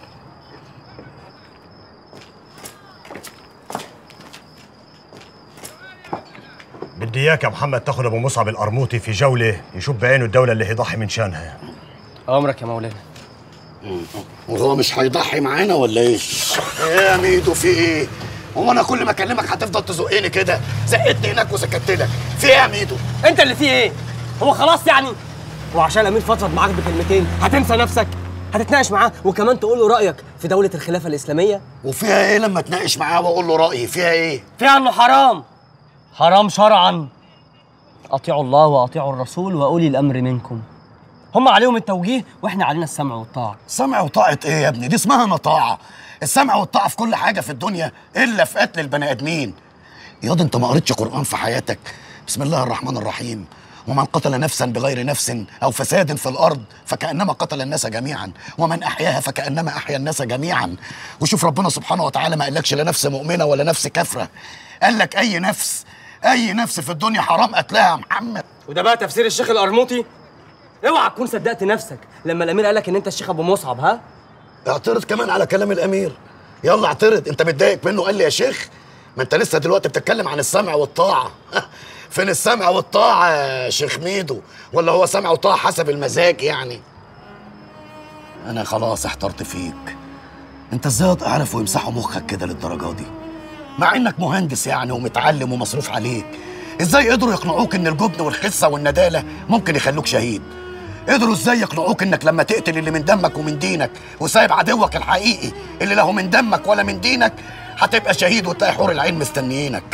بدي اياك يا محمد تاخذ ابو مصعب القرموطي في جوله يشوف بعينه الدوله اللي هيضحي من شانها امرك يا مولانا وهو مش هيضحي معانا ولا ايه؟ ايه يا ميدو في ايه؟ هو انا كل ما اكلمك هتفضل تزقني كده زقتني هناك وسكت لك في ايه يا ميدو؟ انت اللي فيه ايه؟ هو خلاص يعني وعشان امين فضفض معاك بكلمتين هتنسى نفسك هتتناقش معاه وكمان تقول له رايك في دوله الخلافه الاسلاميه وفيها ايه لما اتناقش معاه واقول له رايي فيها ايه؟ فيها انه حرام حرام شرعا اطيعوا الله واطيعوا الرسول واولي الامر منكم هم عليهم التوجيه واحنا علينا السمع والطاعه سمع وطاعة ايه يا ابني؟ دي اسمها مطاعة السمع والطاعة في كل حاجة في الدنيا إلا في قتل البني آدمين ياض أنت ما قريتش قرآن في حياتك بسم الله الرحمن الرحيم ومن قتل نفسا بغير نفس أو فساد في الأرض فكأنما قتل الناس جميعا ومن أحياها فكأنما أحيا الناس جميعا وشوف ربنا سبحانه وتعالى ما قالكش لا نفس مؤمنة ولا نفس كافرة قال لك أي نفس أي نفس في الدنيا حرام قتلها يا محمد وده بقى تفسير الشيخ القرموطي اوعى تكون صدقت نفسك لما الامير قال لك ان انت الشيخ ابو مصعب ها اعترض كمان على كلام الامير يلا اعترض انت متضايق منه قال لي يا شيخ ما انت لسه دلوقتي بتتكلم عن السمع والطاعه فين السمع والطاعه يا شيخ ميدو ولا هو سمع وطاعه حسب المزاج يعني انا خلاص احترت فيك انت ازاي عرفوا يمسحوا مخك كده للدرجه دي مع انك مهندس يعني ومتعلم ومصروف عليك ازاي قدروا يقنعوك ان الجبن والخسه والنداله ممكن يخلوك شهيد قدروا ازاي يقنعوك انك لما تقتل اللي من دمك ومن دينك وسايب عدوك الحقيقي اللي له من دمك ولا من دينك هتبقى شهيد وتلاقي حور العين مستنيينك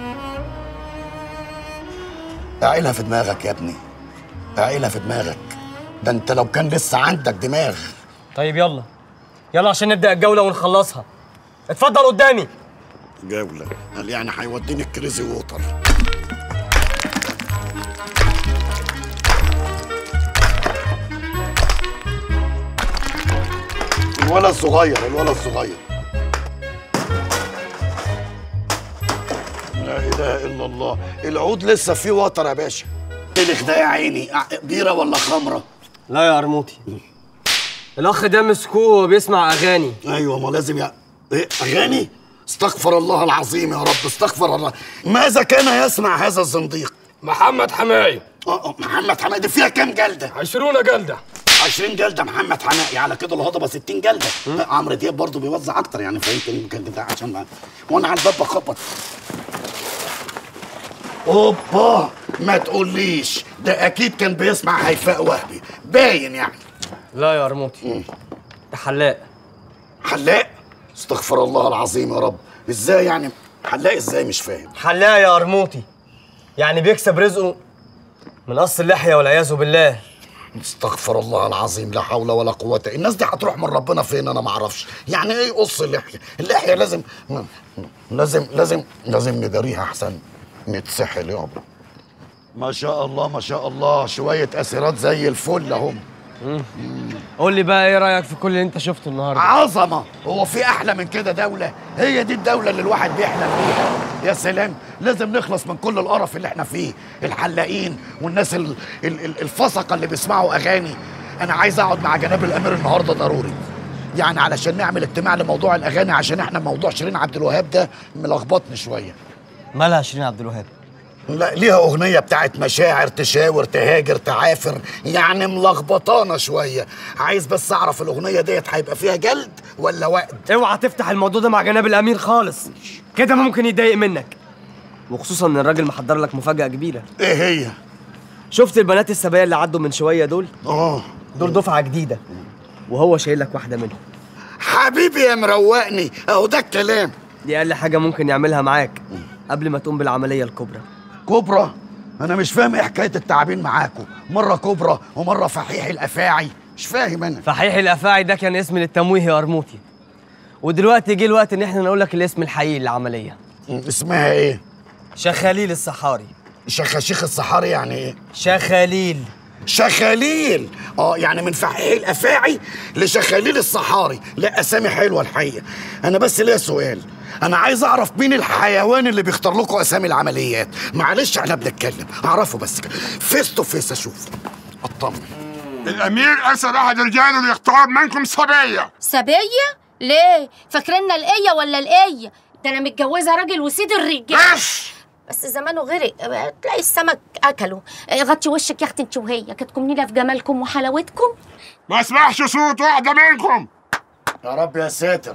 اعيلها في دماغك يا ابني اعيلها في دماغك ده انت لو كان لسه عندك دماغ طيب يلا يلا عشان نبدا الجوله ونخلصها اتفضل قدامي جولة قال يعني هيوديني الكريزي ووتر الولد الصغير الولد الصغير لا اله الا الله العود لسه فيه وتر يا باشا الخ ده يا عيني بيره ولا خمره لا يا قرموطي الاخ ده مسكوه وهو بيسمع اغاني ايوه ما لازم يا ايه اغاني استغفر الله العظيم يا رب استغفر الله ماذا كان يسمع هذا الزنديق محمد حماية اه محمد حماية فيها كام جلده 20 جلده 20 جلده محمد حماقي على كده الهضبه 60 جلده عمرو دياب برضه بيوزع اكتر يعني فيمكن يمكن بتاع عشان ما وانا على الباب بخبط اوبا ما تقوليش ده اكيد كان بيسمع هيفاء وهبي باين يعني لا يا قرموطي ده حلاق حلاق استغفر الله العظيم يا رب ازاي يعني حلاق ازاي مش فاهم حلاق يا قرموطي يعني بيكسب رزقه من قص اللحيه والعياذ بالله استغفر الله العظيم لا حول ولا قوة الناس دي هتروح من ربنا فين انا ما اعرفش يعني ايه قص اللحية اللحية لازم لازم لازم لازم نداريها احسن نتسحل يابا ما شاء الله ما شاء الله شوية اسيرات زي الفل اهم قول لي بقى ايه رايك في كل اللي انت شفته النهارده عظمة هو في أحلى من كده دولة هي دي الدولة اللي الواحد بيحلم بيها يا سلام لازم نخلص من كل القرف اللي احنا فيه الحلاقين والناس ال- ال- ال- الفسقة اللي بيسمعوا أغاني أنا عايز أقعد مع جناب الأمير النهاردة ضروري يعني علشان نعمل اجتماع لموضوع الأغاني عشان احنا موضوع شيرين عبد الوهاب ده ملخبطني شوية مالها شيرين عبد الوهاب لا ليها أغنية بتاعت مشاعر تشاور تهاجر تعافر يعني ملخبطانة شوية عايز بس أعرف الأغنية ديت هيبقى فيها جلد ولا وقت اوعى تفتح الموضوع ده مع جناب الامير خالص كده ممكن يتضايق منك وخصوصا ان الراجل محضر لك مفاجاه كبيره ايه هي شفت البنات السبايا اللي عدوا من شويه دول اه دول دفعه جديده وهو شايل لك واحده منهم حبيبي يا مروقني اهو ده الكلام دي اقل حاجه ممكن يعملها معاك قبل ما تقوم بالعمليه الكبرى كبرى انا مش فاهم ايه حكايه التعابين معاكم مره كبرى ومره فحيح الافاعي مش فاهم انا فحيح الافاعي ده كان اسم للتمويه يا قرموطي ودلوقتي جه الوقت ان احنا نقول لك الاسم الحقيقي للعمليه اسمها ايه شخاليل الصحاري شخاشيخ الصحاري يعني ايه شخاليل شخاليل اه يعني من فحيح الافاعي لشخاليل الصحاري لا اسامي حلوه الحقيقه انا بس ليا سؤال انا عايز اعرف مين الحيوان اللي بيختار لكم اسامي العمليات معلش احنا بنتكلم اعرفه بس كده فيس تو فيس اشوف اطمن الامير ارسل احد رجاله ليختار منكم صبيه سبية؟ ليه؟ فاكريننا القية ولا القية؟ ده أنا متجوزة راجل وسيد الرجال بس زمانه غرق تلاقي السمك أكله غطي وشك يا أختي أنت وهي كانتكم نيلة في جمالكم وحلاوتكم ما اسمعش صوت واحده منكم يا رب يا ساتر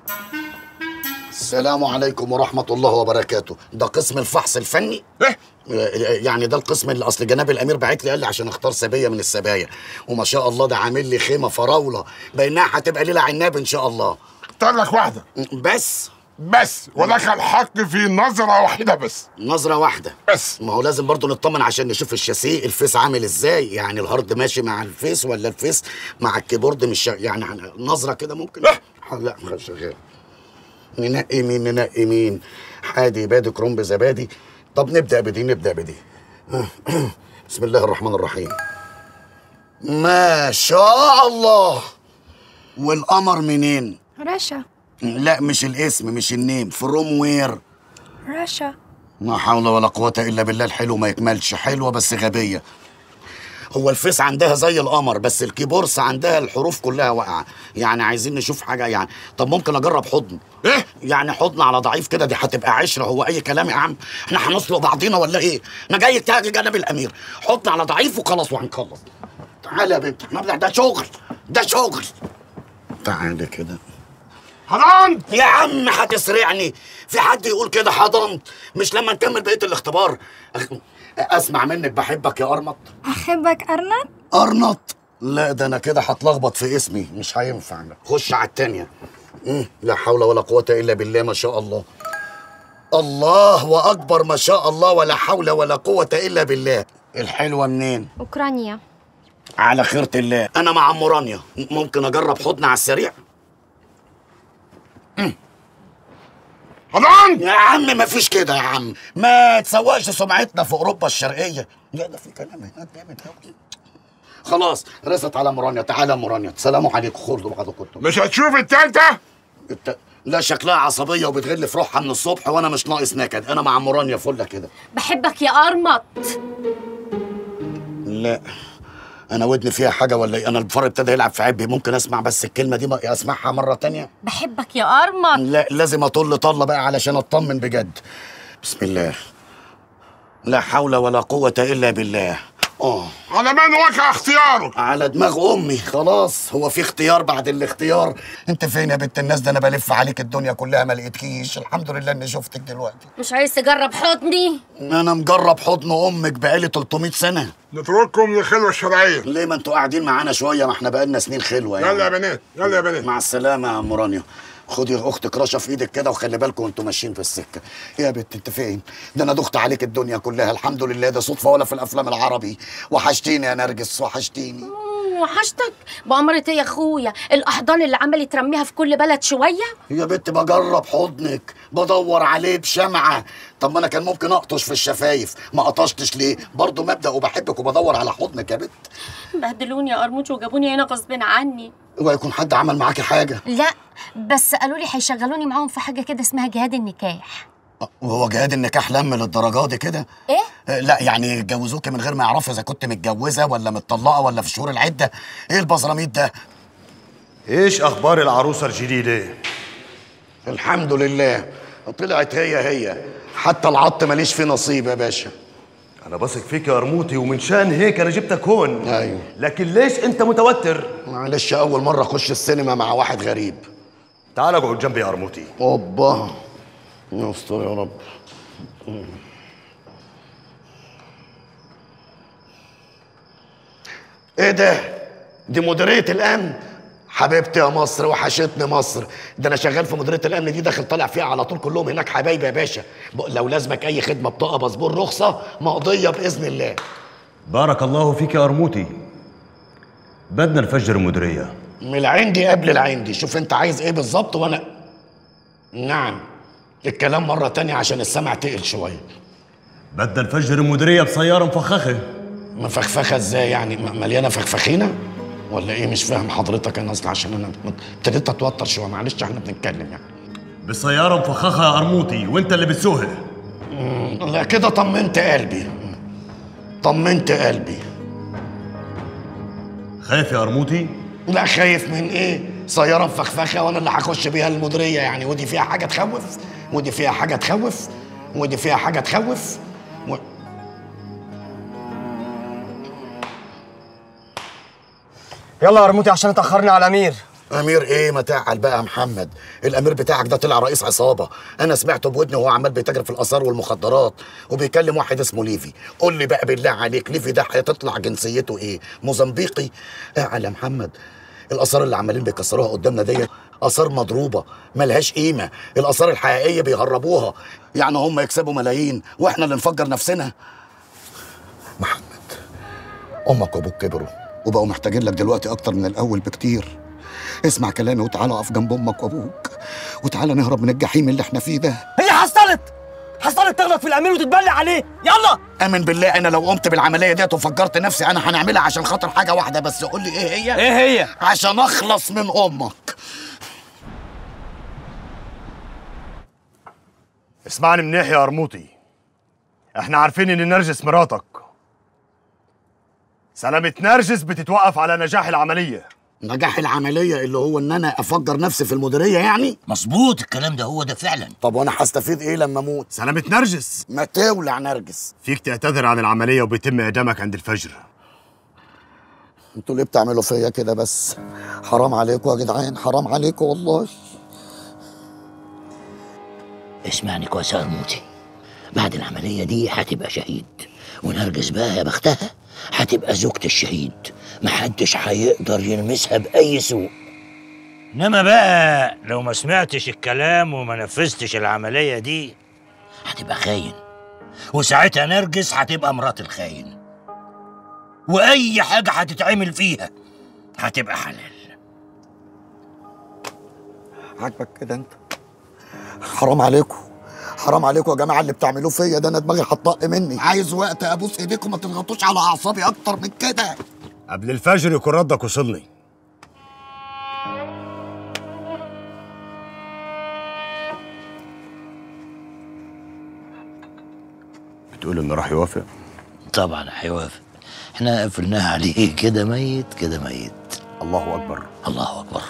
السلام عليكم ورحمة الله وبركاته ده قسم الفحص الفني ايه يعني ده القسم اللي اصل جناب الامير بعت لي قال لي عشان اختار سبيه من السبايا وما شاء الله ده عامل لي خيمه فراوله بينها هتبقى ليله عناب ان شاء الله اختار لك واحده بس بس ولك الحق في نظره واحده بس نظرة واحدة بس ما هو لازم برضو نطمن عشان نشوف الشاسيه الفيس عامل ازاي يعني الهارد ماشي مع الفيس ولا الفيس مع الكيبورد مش شغ... يعني هن- نظرة كده ممكن لا لا مش شغال ننقي مين ننقي مين حادي بادي كرنب زبادي طب نبدأ بدي نبدأ بدي بسم الله الرحمن الرحيم ما شاء الله والقمر منين رشا لا مش الاسم مش النيم فروم وير رشا لا حول ولا قوة إلا بالله الحلو ما يكملش حلوة بس غبية هو الفيس عندها زي القمر بس الكيبورس عندها الحروف كلها واقعة يعني عايزين نشوف حاجة يعني طب ممكن أجرب حضن إيه؟ يعني حضن على ضعيف كده دي هتبقى عشرة هو أي كلام يا عم إحنا هنسلق بعضينا ولا إيه؟ أنا جاي تاجي جنب الأمير حضن على ضعيف وخلاص وهنخلص تعالى يا بنت إحنا ده شغل ده شغل تعالى كده حضنت يا عم هتسرعني في حد يقول كده حضنت مش لما نكمل بقيه الاختبار أخ- اسمع منك بحبك يا ارنط أحبك أرنب ارنط لا ده انا كده هتلخبط في اسمي مش هينفع لا. خش على التانية مم، لا حول ولا قوة إلا بالله ما شاء الله الله وأكبر ما شاء الله ولا حول ولا قوة إلا بالله الحلوة منين؟ أوكرانيا على خيرة الله أنا مع أم رانيا ممكن أجرب حضن على السريع؟ حضن يا عم ما فيش كده يا عم ما تسوقش سمعتنا في أوروبا الشرقية لا ده في كلام هنا جامد أوي خلاص رست على مرانيا تعالى يا مرانيا سلام عليكم خردوا بعضكم مش هتشوف التالتة الت... لا شكلها عصبيه وبتغل في روحها من الصبح وانا مش ناقص نكد انا مع مرانيا فله كده بحبك يا قرمط لا انا ودني فيها حاجه ولا ايه انا الفار ابتدى يلعب في عبي ممكن اسمع بس الكلمه دي ما- اسمعها مره تانية بحبك يا قرمط لا لازم اطل طله بقى علشان اطمن بجد بسم الله لا حول ولا قوه الا بالله اه على من وقع اختياره على دماغ امي خلاص هو في اختيار بعد الاختيار انت فين يا بنت الناس ده انا بلف عليك الدنيا كلها ما لقيتكيش الحمد لله اني شفتك دلوقتي مش عايز تجرب حضني انا مجرب حضن امك بقالي 300 سنه نترككم للخلوه الشرعيه ليه ما انتوا قاعدين معانا شويه ما احنا بقالنا سنين خلوه يعني يلا يا بنات يلا يا بنات مع السلامه يا ام رانيا خدي اختك رشا في ايدك كده وخلي بالكم وانتوا ماشيين في السكه يا بنت انت فين ده انا دخت عليك الدنيا كلها الحمد لله ده صدفه ولا في الافلام العربي وحشتيني يا نرجس وحشتيني مم، وحشتك بأمرة ايه يا اخويا الاحضان اللي عمال ترميها في كل بلد شويه يا بنت بجرب حضنك بدور عليه بشمعة طب ما انا كان ممكن اقطش في الشفايف ما قطشتش ليه برضه مبدأ وبحبك وبدور على حضنك يا بنت بهدلوني يا قرموش وجابوني هنا غصب عني اوعى يكون حد عمل معاكي حاجه لا بس قالوا لي هيشغلوني معاهم في حاجه كده اسمها جهاد النكاح وهو جهاد النكاح لم للدرجه دي كده ايه آه، لا يعني يتجوزوكي من غير ما يعرفوا اذا كنت متجوزه ولا متطلقه ولا في شهور العده ايه البزراميط ده ايش اخبار العروسه الجديده الحمد لله طلعت هي هي حتى العط ماليش فيه نصيب يا باشا انا بثق فيك يا قرموطي ومن شان هيك انا جبتك هون ايوه لكن ليش انت متوتر معلش اول مره اخش السينما مع واحد غريب تعال اقعد جنبي يا قرموطي اوبا يستر يا رب ايه ده دي مديريه الامن حبيبتي يا مصر وحشتني مصر ده انا شغال في مديريه الامن دي داخل طالع فيها على طول كلهم هناك حبايبي يا باشا ب- لو لازمك اي خدمه بطاقه باسبور رخصه مقضيه باذن الله بارك الله فيك يا قرموطي بدنا نفجر المديريه من العندي قبل العندي شوف انت عايز ايه بالظبط وانا نعم الكلام مرة تانية عشان السمع تقل شوية بدنا نفجر المديريه بسياره مفخخه مفخفخة ازاي يعني م- مليانة فخفخينة ولا ايه مش فاهم حضرتك انا اصلا عشان انا ابتديت اتوتر شوية معلش احنا بنتكلم يعني بسياره مفخخه يا قرموطي وانت اللي بتسوقها مم، لا كده طمنت قلبي طمنت قلبي خايف يا قرموطي لا خايف من ايه سيارة مفخفخة وانا اللي هخش بيها المديرية يعني ودي فيها حاجة تخوف ودي فيها حاجة تخوف ودي فيها حاجة تخوف و... يلا يا رموتي عشان اتاخرنا على الامير امير ايه ما تعقل بقى يا محمد الامير بتاعك ده طلع رئيس عصابه انا سمعته بودني وهو عمال بيتاجر في الاثار والمخدرات وبيكلم واحد اسمه ليفي قول لي بقى بالله عليك ليفي ده هتطلع جنسيته ايه موزمبيقي اعقل يا محمد الاثار اللي عمالين بيكسروها قدامنا ديت اثار مضروبه ملهاش قيمه الاثار الحقيقيه بيهربوها يعني هم يكسبوا ملايين واحنا اللي نفجر نفسنا محمد امك وابوك كبروا وبقوا محتاجين لك دلوقتي اكتر من الاول بكتير اسمع كلامي وتعالى اقف جنب امك وابوك وتعالى نهرب من الجحيم اللي احنا فيه ده هي حصلت حصلت تغلط في الامير وتتبلع عليه يلا امن بالله انا لو قمت بالعمليه ديت وفكرت نفسي انا هنعملها عشان خاطر حاجه واحده بس قول لي ايه هي ايه هي عشان اخلص من امك اسمعني منيح يا قرموطي احنا عارفين ان نرجس مراتك سلامة نرجس بتتوقف على نجاح العملية نجاح العمليه اللي هو ان انا افجر نفسي في المديريه يعني مظبوط الكلام ده هو ده فعلا طب وانا هستفيد ايه لما اموت سلامة نرجس ما تولع نرجس فيك تعتذر عن العملية وبيتم إعدامك عند الفجر انتوا ليه بتعملوا فيا كده بس حرام عليكم يا جدعان حرام عليكم والله اسمعني كويس يا قرموطي بعد العملية دي هتبقى شهيد ونرجس بقى يا بختها هتبقى زوجة الشهيد محدش هيقدر يلمسها بأي سوء انما بقى لو ما سمعتش الكلام وما نفذتش العمليه دي هتبقى خاين وساعتها نرجس هتبقى مرات الخاين وأي حاجة هتتعمل فيها هتبقى حلال عاجبك كده انت حرام عليكم حرام عليكم يا جماعه اللي بتعملوه فيا ده انا دماغي هتطق مني عايز وقت ابوس ايديكم ما تضغطوش على اعصابي اكتر من كده قبل الفجر يكون ردك وصلني بتقول انه راح يوافق طبعا هيوافق احنا قفلناها عليه كده ميت كده ميت الله اكبر الله اكبر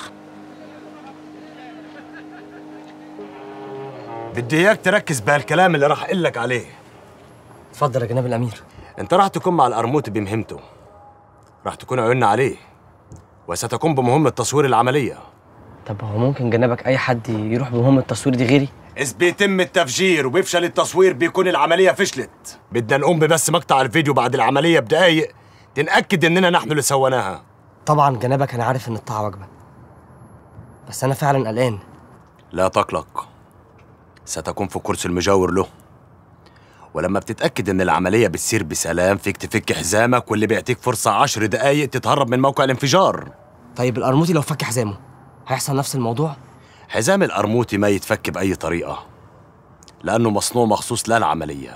بدي اياك تركز بهالكلام اللي راح اقول لك عليه اتفضل يا جناب الامير انت راح تكون مع القرموط بمهمته راح تكون عيوننا عليه وستقوم بمهمة تصوير العملية طب هو ممكن جنابك اي حد يروح بمهمه التصوير دي غيري إذ بيتم التفجير وبيفشل التصوير بيكون العملية فشلت بدنا نقوم ببث مقطع الفيديو بعد العملية بدقايق تنأكد إننا نحن اللي سويناها طبعا جنابك انا عارف ان الطاعه واجبه بس انا فعلا قلقان لا تقلق ستكون في كرسي المجاور له ولما بتتأكد إن العملية بتصير بسلام فيك تفك حزامك واللي بيعطيك فرصة عشر دقايق تتهرب من موقع الانفجار طيب القرموطي لو فك حزامه هيحصل نفس الموضوع حزام القرموطي ما يتفك بأي طريقة لأنه مصنوع مخصوص للعملية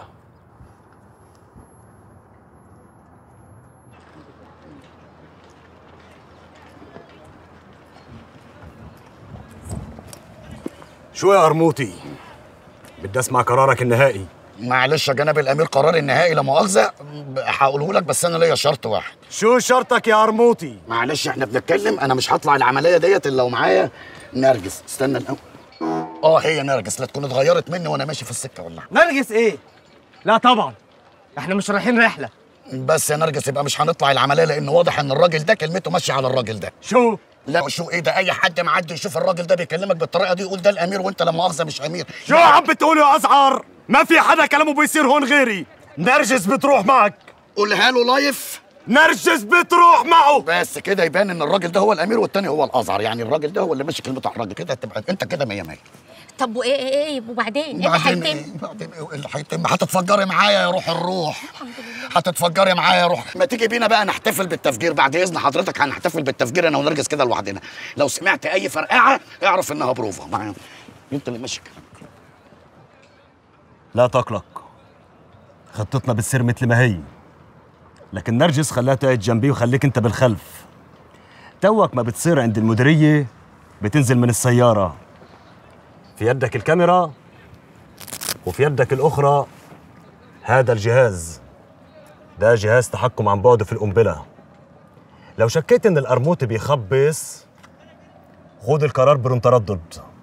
شو يا قرموطي؟ بدي اسمع قرارك النهائي معلش يا جناب الامير قراري النهائي لا مؤاخذه هقوله لك بس انا ليا شرط واحد شو شرطك يا قرموطي؟ معلش احنا بنتكلم انا مش هطلع العمليه ديت الا ومعايا نرجس استنى الأول. اه هي نرجس لا تكون اتغيرت مني وانا ماشي في السكه ولا حاجة. نرجس ايه لا طبعا احنا مش رايحين رحله بس يا نرجس يبقى مش هنطلع العمليه لان واضح ان الراجل ده كلمته ماشيه على الراجل ده شو لا شو ايه ده اي حد معدي يشوف الراجل ده بيكلمك بالطريقه دي يقول ده الامير وانت لا مؤاخذه مش امير شو عم بتقول يا ازعر؟ ما في حدا كلامه بيصير هون غيري نرجس بتروح معك قولها له لايف نرجس بتروح معه بس كده يبان ان الراجل ده هو الامير والتاني هو الازهر يعني الراجل ده هو اللي ماشي كلمته على الراجل كده تبقى انت كده 100 100 طب وايه ايه ايه وبعدين ايه اللي بعدين هيتم ايه بعدين ايه اللي هيتم هتتفجري معايا يا روح الروح هتتفجري معايا يا روح ما تيجي بينا بقى نحتفل بالتفجير بعد اذن حضرتك هنحتفل بالتفجير انا ونرجس كده لوحدنا لو سمعت اي فرقعه اعرف انها بروفه معايا انت اللي ماشي كده لا تقلق خطتنا بتصير مثل ما هي لكن نرجس خلاها تقعد جنبي وخليك انت بالخلف توك ما بتصير عند المديرية بتنزل من السيارة في يدك الكاميرا وفي يدك الأخرى هذا الجهاز ده جهاز تحكم عن بعد في القنبلة لو شكيت إن القرموطي بيخبص خد القرار بدون تردد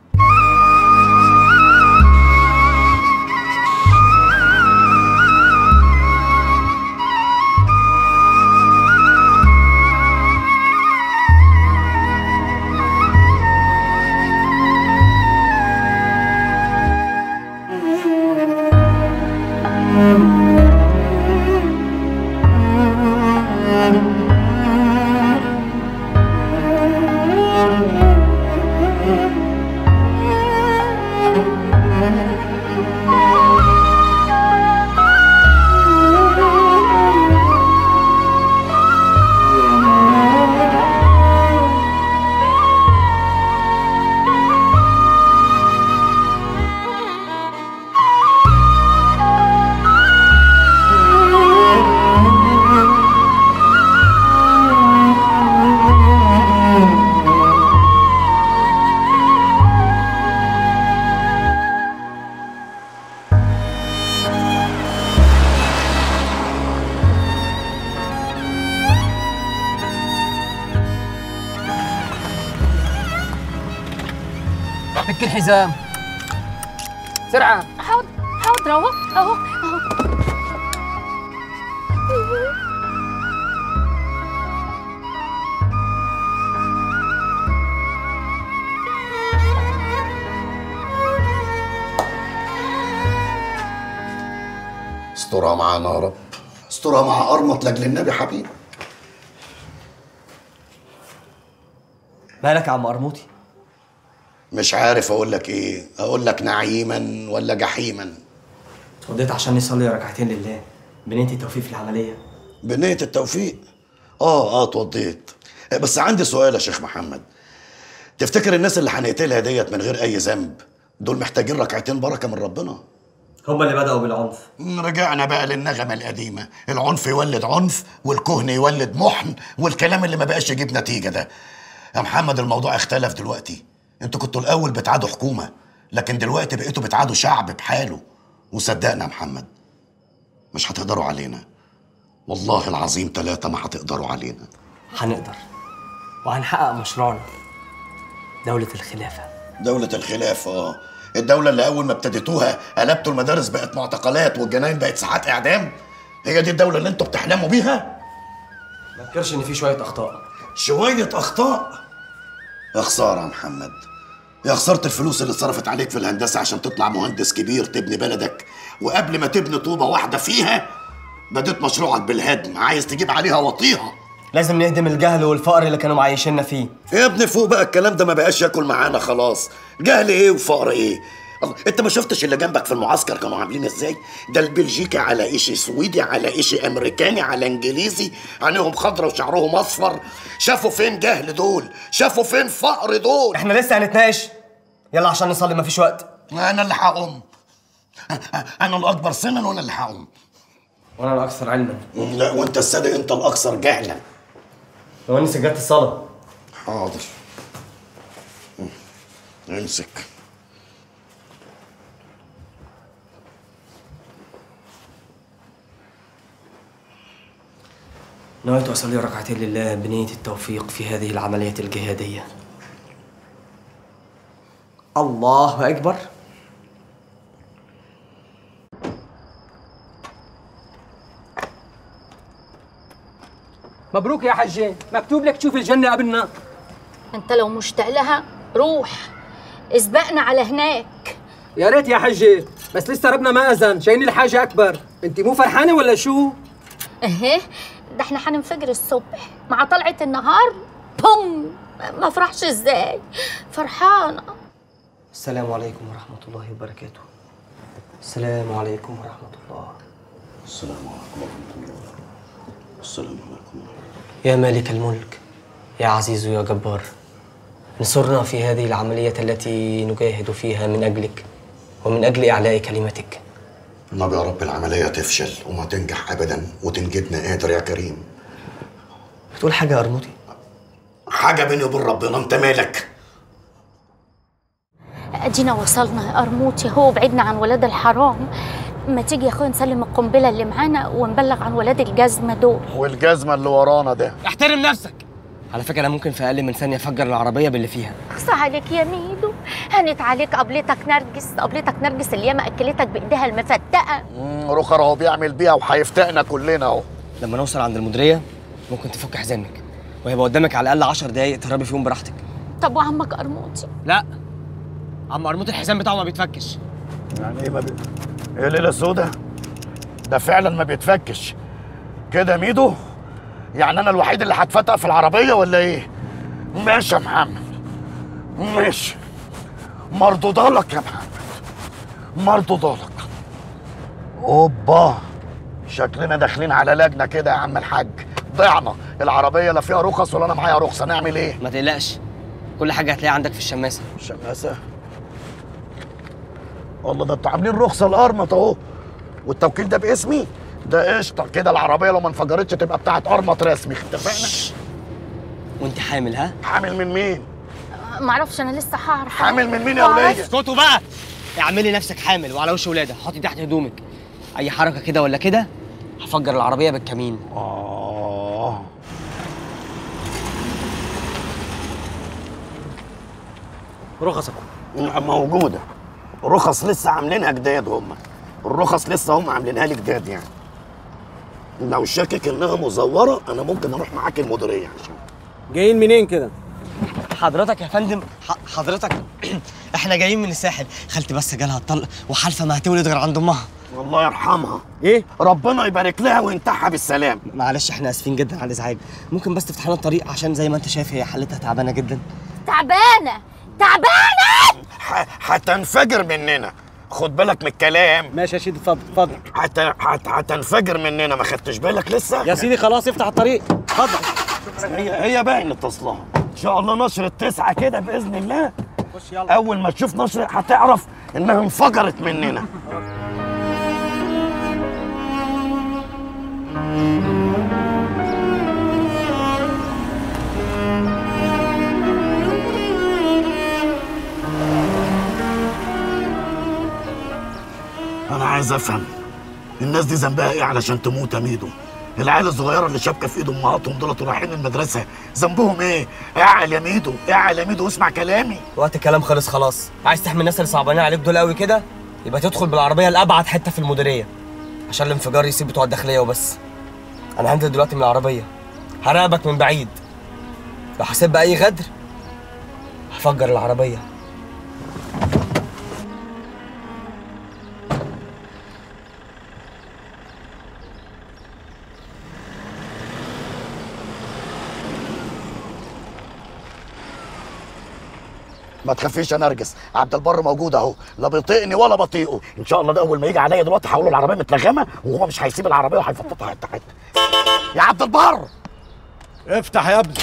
فك الحزام سرعة حاضر حاضر اهو اهو اهو استرها معانا يا رب استرها مع قرمط لاجل النبي حبيبي مالك يا عم قرموطي مش عارف اقول لك ايه اقول لك نعيما ولا جحيما اتوضيت عشان نصلي ركعتين لله بنيتي توفيق في العمليه بنية التوفيق اه اه اتوضيت بس عندي سؤال يا شيخ محمد تفتكر الناس اللي هنقتلها ديت من غير اي ذنب دول محتاجين ركعتين بركه من ربنا هم اللي بدأوا بالعنف رجعنا بقى للنغمة القديمة العنف يولد عنف والكهن يولد محن والكلام اللي ما بقاش يجيب نتيجة ده يا محمد الموضوع اختلف دلوقتي انتوا كنتوا الأول بتعادوا حكومة لكن دلوقتي بقيتوا بتعادوا شعب بحاله وصدقنا يا محمد مش هتقدروا علينا والله العظيم ثلاثة ما هتقدروا علينا هنقدر وهنحقق مشروعنا دولة الخلافة دولة الخلافة اه الدولة اللي أول ما ابتديتوها قلبتوا المدارس بقت معتقلات والجناين بقت ساعات إعدام هي دي الدولة اللي أنتوا بتحلموا بيها؟ ما تنكرش إن في شوية أخطاء شوية أخطاء يا خسارة يا محمد يا خسارة الفلوس اللي اتصرفت عليك في الهندسة عشان تطلع مهندس كبير تبني بلدك وقبل ما تبني طوبة واحدة فيها بديت مشروعك بالهدم عايز تجيب عليها وطيها لازم نهدم الجهل والفقر اللي كانوا معيشيننا فيه يا ابني فوق بقى الكلام ده ما بقاش ياكل معانا خلاص جهل ايه وفقر ايه الله، انت ما شفتش اللي جنبك في المعسكر كانوا عاملين ازاي ده البلجيكي على ايشي سويدي على ايشي امريكاني على انجليزي عينيهم خضرا وشعرهم اصفر شافوا فين جهل دول شافوا فين فقر دول احنا لسه هنتناقش يلا عشان نصلي مفيش وقت انا اللي هقوم انا الاكبر سنا وانا اللي هقوم وانا الاكثر علما لا وانت الصادق انت الاكثر جهلا لو اني سجلت الصلاه حاضر امسك نويت أصلي ركعتين لله بنية التوفيق في هذه العملية الجهادية الله أكبر مبروك يا حجة مكتوب لك تشوف الجنة قبل النار انت لو مشتاق لها روح اسبقنا على هناك يا ريت يا حجة بس لسه ربنا ما أذن شايلين الحاجة أكبر أنت مو فرحانة ولا شو؟ اهي ده احنا هننفجر الصبح مع طلعة النهار بوم ما افرحش ازاي فرحانة السلام عليكم ورحمة الله وبركاته السلام عليكم ورحمة الله السلام عليكم ورحمة الله السلام عليكم يا مالك الملك يا عزيز يا جبار انصرنا في هذه العملية التي نجاهد فيها من أجلك ومن أجل إعلاء كلمتك النبي يا رب العملية تفشل وما تنجح أبدا وتنجدنا قادر يا كريم بتقول حاجة يا أرموتي حاجة بيني وبين ربنا أنت مالك ادينا وصلنا يا قرموطي هو بعدنا عن ولاد الحرام ما تيجي يا اخويا نسلم القنبله اللي معانا ونبلغ عن ولاد الجزمه دول والجزمة اللي ورانا ده احترم نفسك على فكرة أنا ممكن في أقل من ثانية أفجر العربية باللي فيها اخصى عليك يا ميدو هنت عليك قبلتك نرجس قبلتك نرجس اللي ياما اكلتك بايديها المفتقه مم، رخر اهو بيعمل بيها وهيفتقنا كلنا اهو لما نوصل عند المديرية ممكن تفك حزامك وهيبقى قدامك على الأقل 10 دقايق تهربي فيهم براحتك طب وعمك قرموطي لا عم قرموط الحزام بتاعه ما بيتفكش يعني ايه ما بي... ايه الليلة السوداء؟ ده فعلا ما بيتفكش كده ميدو يعني انا الوحيد اللي هتفتق في العربية ولا ايه؟ ماشي يا محمد ماشي مردودة لك يا محمد مردودة لك اوبا شكلنا داخلين على لجنة كده يا عم الحاج ضعنا العربية لا فيها رخص ولا انا معايا رخصة نعمل ايه؟ ما تقلقش كل حاجة هتلاقيها عندك في الشماسة الشماسة والله ده انتوا عاملين رخصة القرمط اهو والتوكيل ده باسمي ده قشطة كده العربية لو ما انفجرتش تبقى بتاعت قرمط رسمي اتفقنا؟ وانت حامل ها؟ حامل من مين؟ معرفش انا لسه هعرف حامل من مين يا ولية؟ اسكتوا بقى اعملي نفسك حامل وعلى وش ولادة حطي تحت هدومك أي حركة كده ولا كده هفجر العربية بالكمين آه رخصك موجودة رخص لسه عاملينها جداد هم الرخص لسه هم عاملينها لي جداد يعني لو شاكك انها مزورة انا ممكن اروح معاك المديرية عشان جايين منين كده؟ حضرتك يا فندم ح- حضرتك احنا جايين من الساحل خالتي بس جالها الطلق وحالفه ما هتولد غير عند امها الله يرحمها ايه ربنا يبارك لها وينتحها بالسلام معلش احنا اسفين جدا على الازعاج ممكن بس تفتح لنا الطريق عشان زي ما انت شايف هي حالتها تعبانه جدا تعبانه تعبانه ح- هتنفجر مننا خد بالك من الكلام ماشي يا سيدي اتفضل اتفضل هت... هت... هتنفجر مننا ما خدتش بالك لسه يا سيدي خلاص افتح الطريق اتفضل هي هي باين اتصلها ان شاء الله نشر التسعة كده باذن الله خش يلا اول ما تشوف نشر هتعرف انها انفجرت مننا انا عايز افهم الناس دي ذنبها ايه علشان تموت يا ميدو العيال الصغيره اللي شابكه في ايد امهاتهم دولت ورايحين المدرسه ذنبهم ايه اعقل يا ميدو اعقل يا ميدو واسمع كلامي وقت الكلام خلص خلاص عايز تحمي الناس اللي صعبانين عليك دول قوي كده يبقى تدخل بالعربيه لابعد حته في المديريه عشان الانفجار يسيب بتوع الداخليه وبس انا هنزل دلوقتي من العربيه هراقبك من بعيد لو حسيت باي غدر هفجر العربيه ما تخافيش يا نرجس عبد البر موجود اهو لا بيطيقني ولا بطيقه ان شاء الله ده اول ما يجي عليا دلوقتي هقول له العربيه متلغمه وهو مش هيسيب العربيه وهيفططها حته حته يا عبد البر افتح يا ابني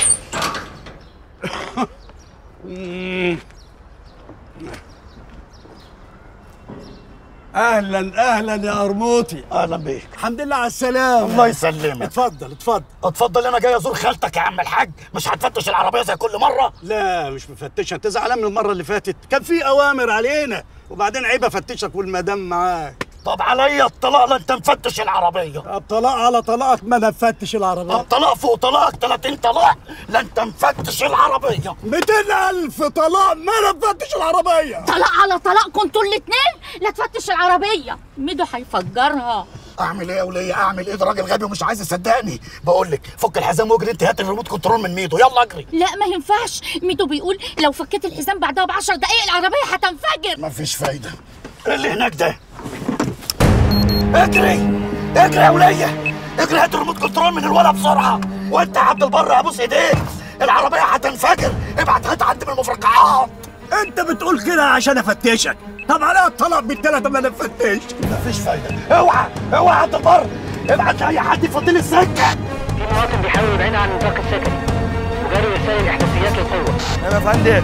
اهلا اهلا يا قرموطي اهلا بيك الحمد لله على السلامه الله يسلمك اتفضل اتفضل اتفضل انا جاي ازور خالتك يا عم الحاج مش هتفتش العربيه زي كل مره لا مش مفتشها انت زعلان من المره اللي فاتت كان في اوامر علينا وبعدين عيب افتشك والمدام معاك طب عليا الطلاق لا انت مفتش العربيه طب طلاق على طلاقك ما انا مفتش العربيه طب طلاق فوق طلاق 30 طلاق لا انت مفتش العربيه 200000 طلاق ما انا مفتش العربيه طلاق على طلاق كنتوا الاتنين لا تفتش العربية ميدو هيفجرها اعمل ايه يا وليه اعمل ايه ده راجل غبي ومش عايز يصدقني بقول لك فك الحزام واجري انت هات الريموت كنترول من ميدو يلا اجري لا ما ينفعش ميدو بيقول لو فكيت الحزام بعدها بعشر دقايق العربية هتنفجر مفيش فايده ايه اللي هناك ده اجري اجري يا وليه اجري هات الريموت كنترول من الولد بسرعه وانت يا عبد البر ابوس ايديك العربيه هتنفجر ابعت هات حد من المفرقعات انت بتقول كده عشان افتشك طب عليها الطلاق بالتلاته ما انا مفتش مفيش فايده اوعى اوعى يا عبد البر ابعت اي حد يفضي لي السكه في مواطن بيحاول يبعد عن النطاق السكني وجاري رسائل الاحداثيات للقوه انا يا فندم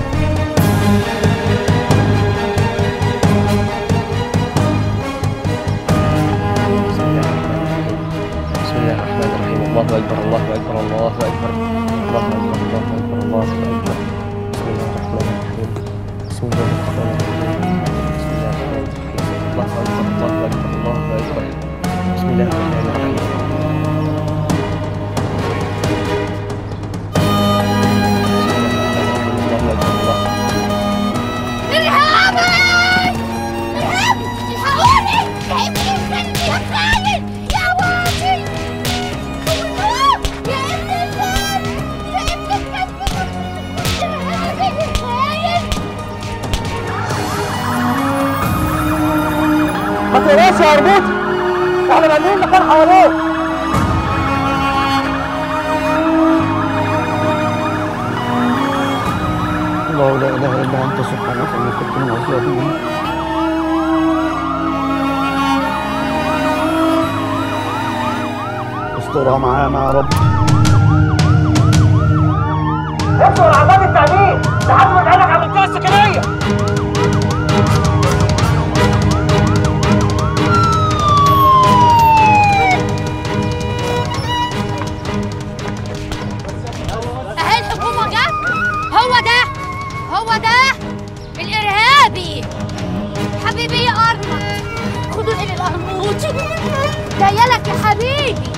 بسم الله الرحمن الرحيم الله اكبر الله اكبر الله اكبر الله اكبر الله اكبر الله اكبر بسم الله الرحمن الرحيم بسم الله الرحمن الرحيم بسم الله الرحمن الرحيم الله اكبر الله اكبر الله اكبر بسم الله الرحمن الرحيم الله اكبر الله ارهابي ارهابي الحقوني ابني ابني يا خالد يا وادي والنور يا ابن الخال يا ابن الكلب ارهابي خاين ما تقلقش يا اربوطي احنا مالين مكان حواليك الله لا اله الا انت سبحانك اني كنت من الظالمين استرها معانا يا رب اصبر على باب التأمين لحد ما نعلق على المنطقة السكنية اهي الحكومة جت هو ده هو ده الارهابي حبيبي يا ارمى خدوني للقرموطي جايلك يا حبيبي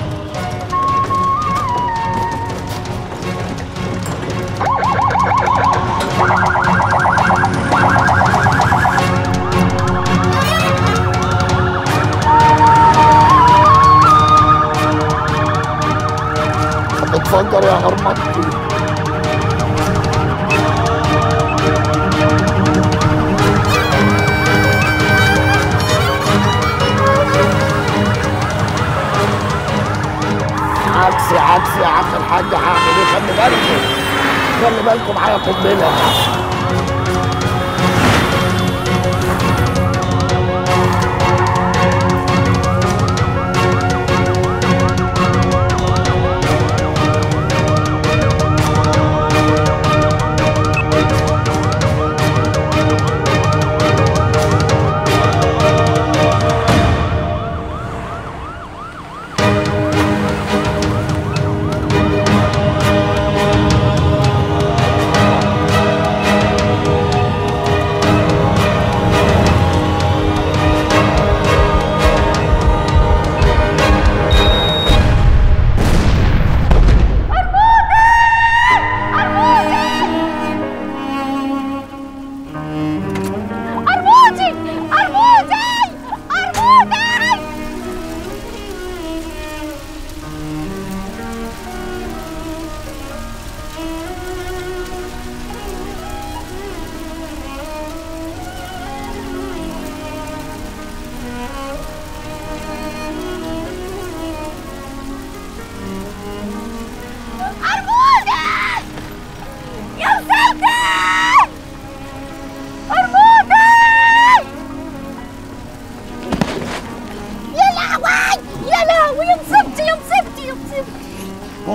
اتفجر يا هرمط عكسي عكسي يا عم الحاج هعمل ايه خلي بالكم خلي بالكم معايا قنبله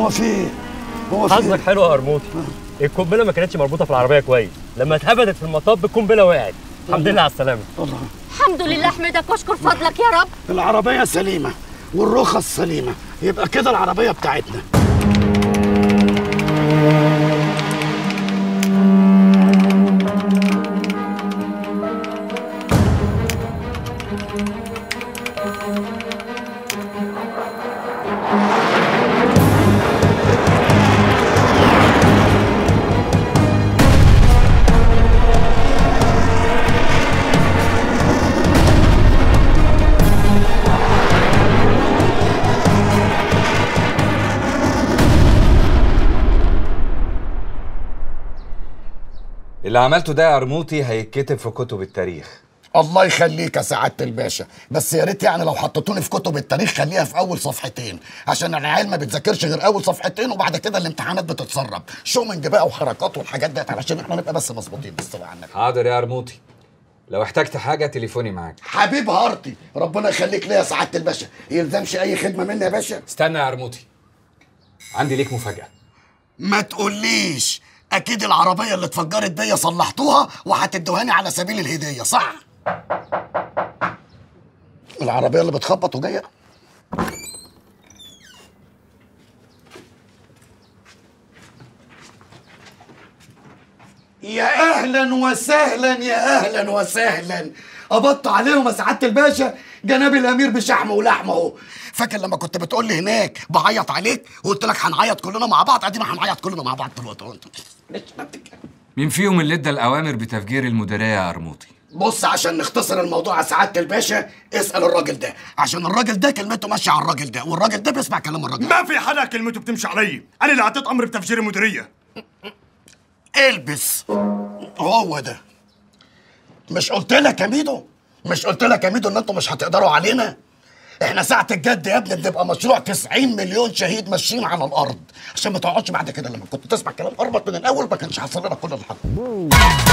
هو في ايه؟ هو في حظك حلو يا قرموطي القنبله ما كانتش مربوطه في العربيه كويس لما اتهبدت في المطب القنبله وقعت الحمد لله على السلامه الحمد لله احمدك واشكر فضلك يا رب العربية سليمة والرخص سليمة يبقى كده العربية بتاعتنا اللي عملته ده يا قرموطي هيتكتب في كتب التاريخ الله يخليك يا سعاده الباشا بس يا ريت يعني لو حطيتوني في كتب التاريخ خليها في اول صفحتين عشان العيال ما بتذاكرش غير اول صفحتين وبعد كده الامتحانات بتتسرب شومنج بقى وحركات والحاجات ديت علشان احنا نبقى بس مظبوطين بس بقى عنك حاضر يا قرموطي لو احتجت حاجه تليفوني معاك حبيب هارتي ربنا يخليك ليا يا سعاده الباشا يلزمش اي خدمه مني يا باشا استنى يا قرموطي عندي ليك مفاجاه ما تقوليش اكيد العربيه اللي اتفجرت بيا صلحتوها وهتدوهاني على سبيل الهديه صح العربيه اللي بتخبط وجايه يا اهلا وسهلا يا اهلا وسهلا قبضت عليهم يا سعاده الباشا جناب الامير بشحمه ولحمه اهو فاكر لما كنت بتقول لي هناك بعيط عليك وقلت لك هنعيط كلنا مع بعض ادينا هنعيط كلنا مع بعض دلوقتي اهو. مين فيهم اللي ادى الاوامر بتفجير المديريه يا قرموطي بص عشان نختصر الموضوع يا سعاده الباشا اسال الراجل ده عشان الراجل ده كلمته ماشيه على الراجل ده والراجل ده بيسمع كلام الراجل ما في حدا كلمته بتمشي علي انا اللي اعطيت امر بتفجير المديريه البس هو ده مش قلت لك يا ميدو مش قلت لك يا ميدو ان انتوا مش هتقدروا علينا احنا ساعة الجد يا ابني بنبقى مشروع 90 مليون شهيد ماشيين على الارض عشان ما تقعدش بعد كده لما كنت تسمع كلام اربط من الاول ما كانش حصل لنا كل اللي حصل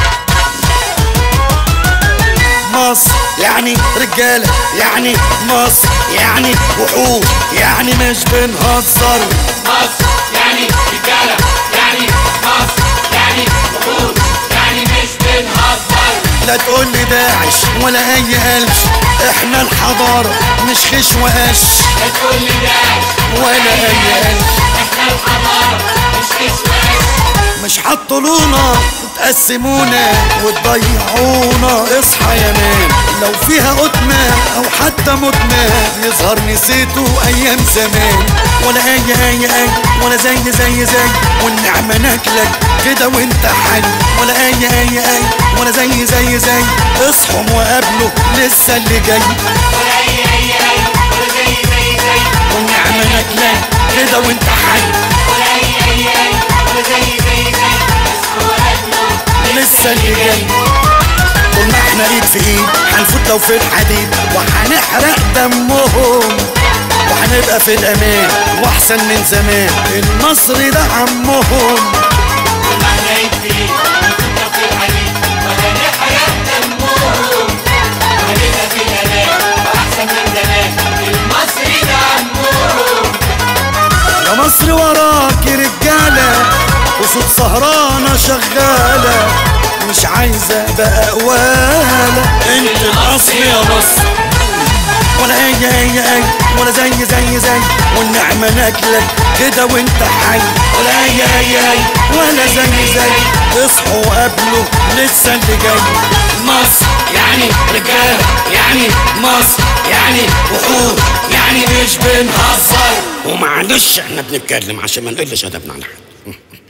مصر يعني رجاله يعني مصر يعني وحوش يعني مش بنهزر مصر يعني رجالة يعني مصر يعني وحوش يعني مش بنهزر لا تقول لي داعش ولا اي قلش احنا الحضاره مش خش وقش لا تقول لي داعش ولا اي قلش احنا الحضارة مش اسماس مش حطلونا وتقسمونا وتضيعونا اصحى يا مان لو فيها قطنا او حتى متنا يظهر نسيتوا ايام زمان ولا اي اي اي ولا زي زي زي والنعمة ناكلك كده وانت حي ولا اي اي اي ولا زي زي زي اصحوا وقابلوا لسه اللي جاي ولا اي اي اي ولا زي زي زي والنعمة ناكلك كده وانت حي ولا اي اي اي ولا زي زي زي اسمه قدمه لسه اللي جاي طول ما احنا ايد في ايد هنفوت لو في الحديد وهنحرق دمهم وهنبقى في الامان واحسن من زمان المصري ده عمهم احنا ايدي لو في الحديد ولا نحرق دمهم وهنبقى في الامان واحسن من زمان المصري ده عمهم يا مصر وراك رجالة وصوت سهرانة شغالة مش عايزة بقى قوالة انت الاصل يا مصر ولا اي اي اي ولا زي زي زي والنعمة ناكلك كده وانت حي ولا اي اي اي ولا زي زي اصحوا قبله لسه اللي جاي مصر يعني رجالة يعني مصر يعني وحوش يعني مش بنهزر ومعلش احنا بنتكلم عشان ما نقلش ادبنا على حد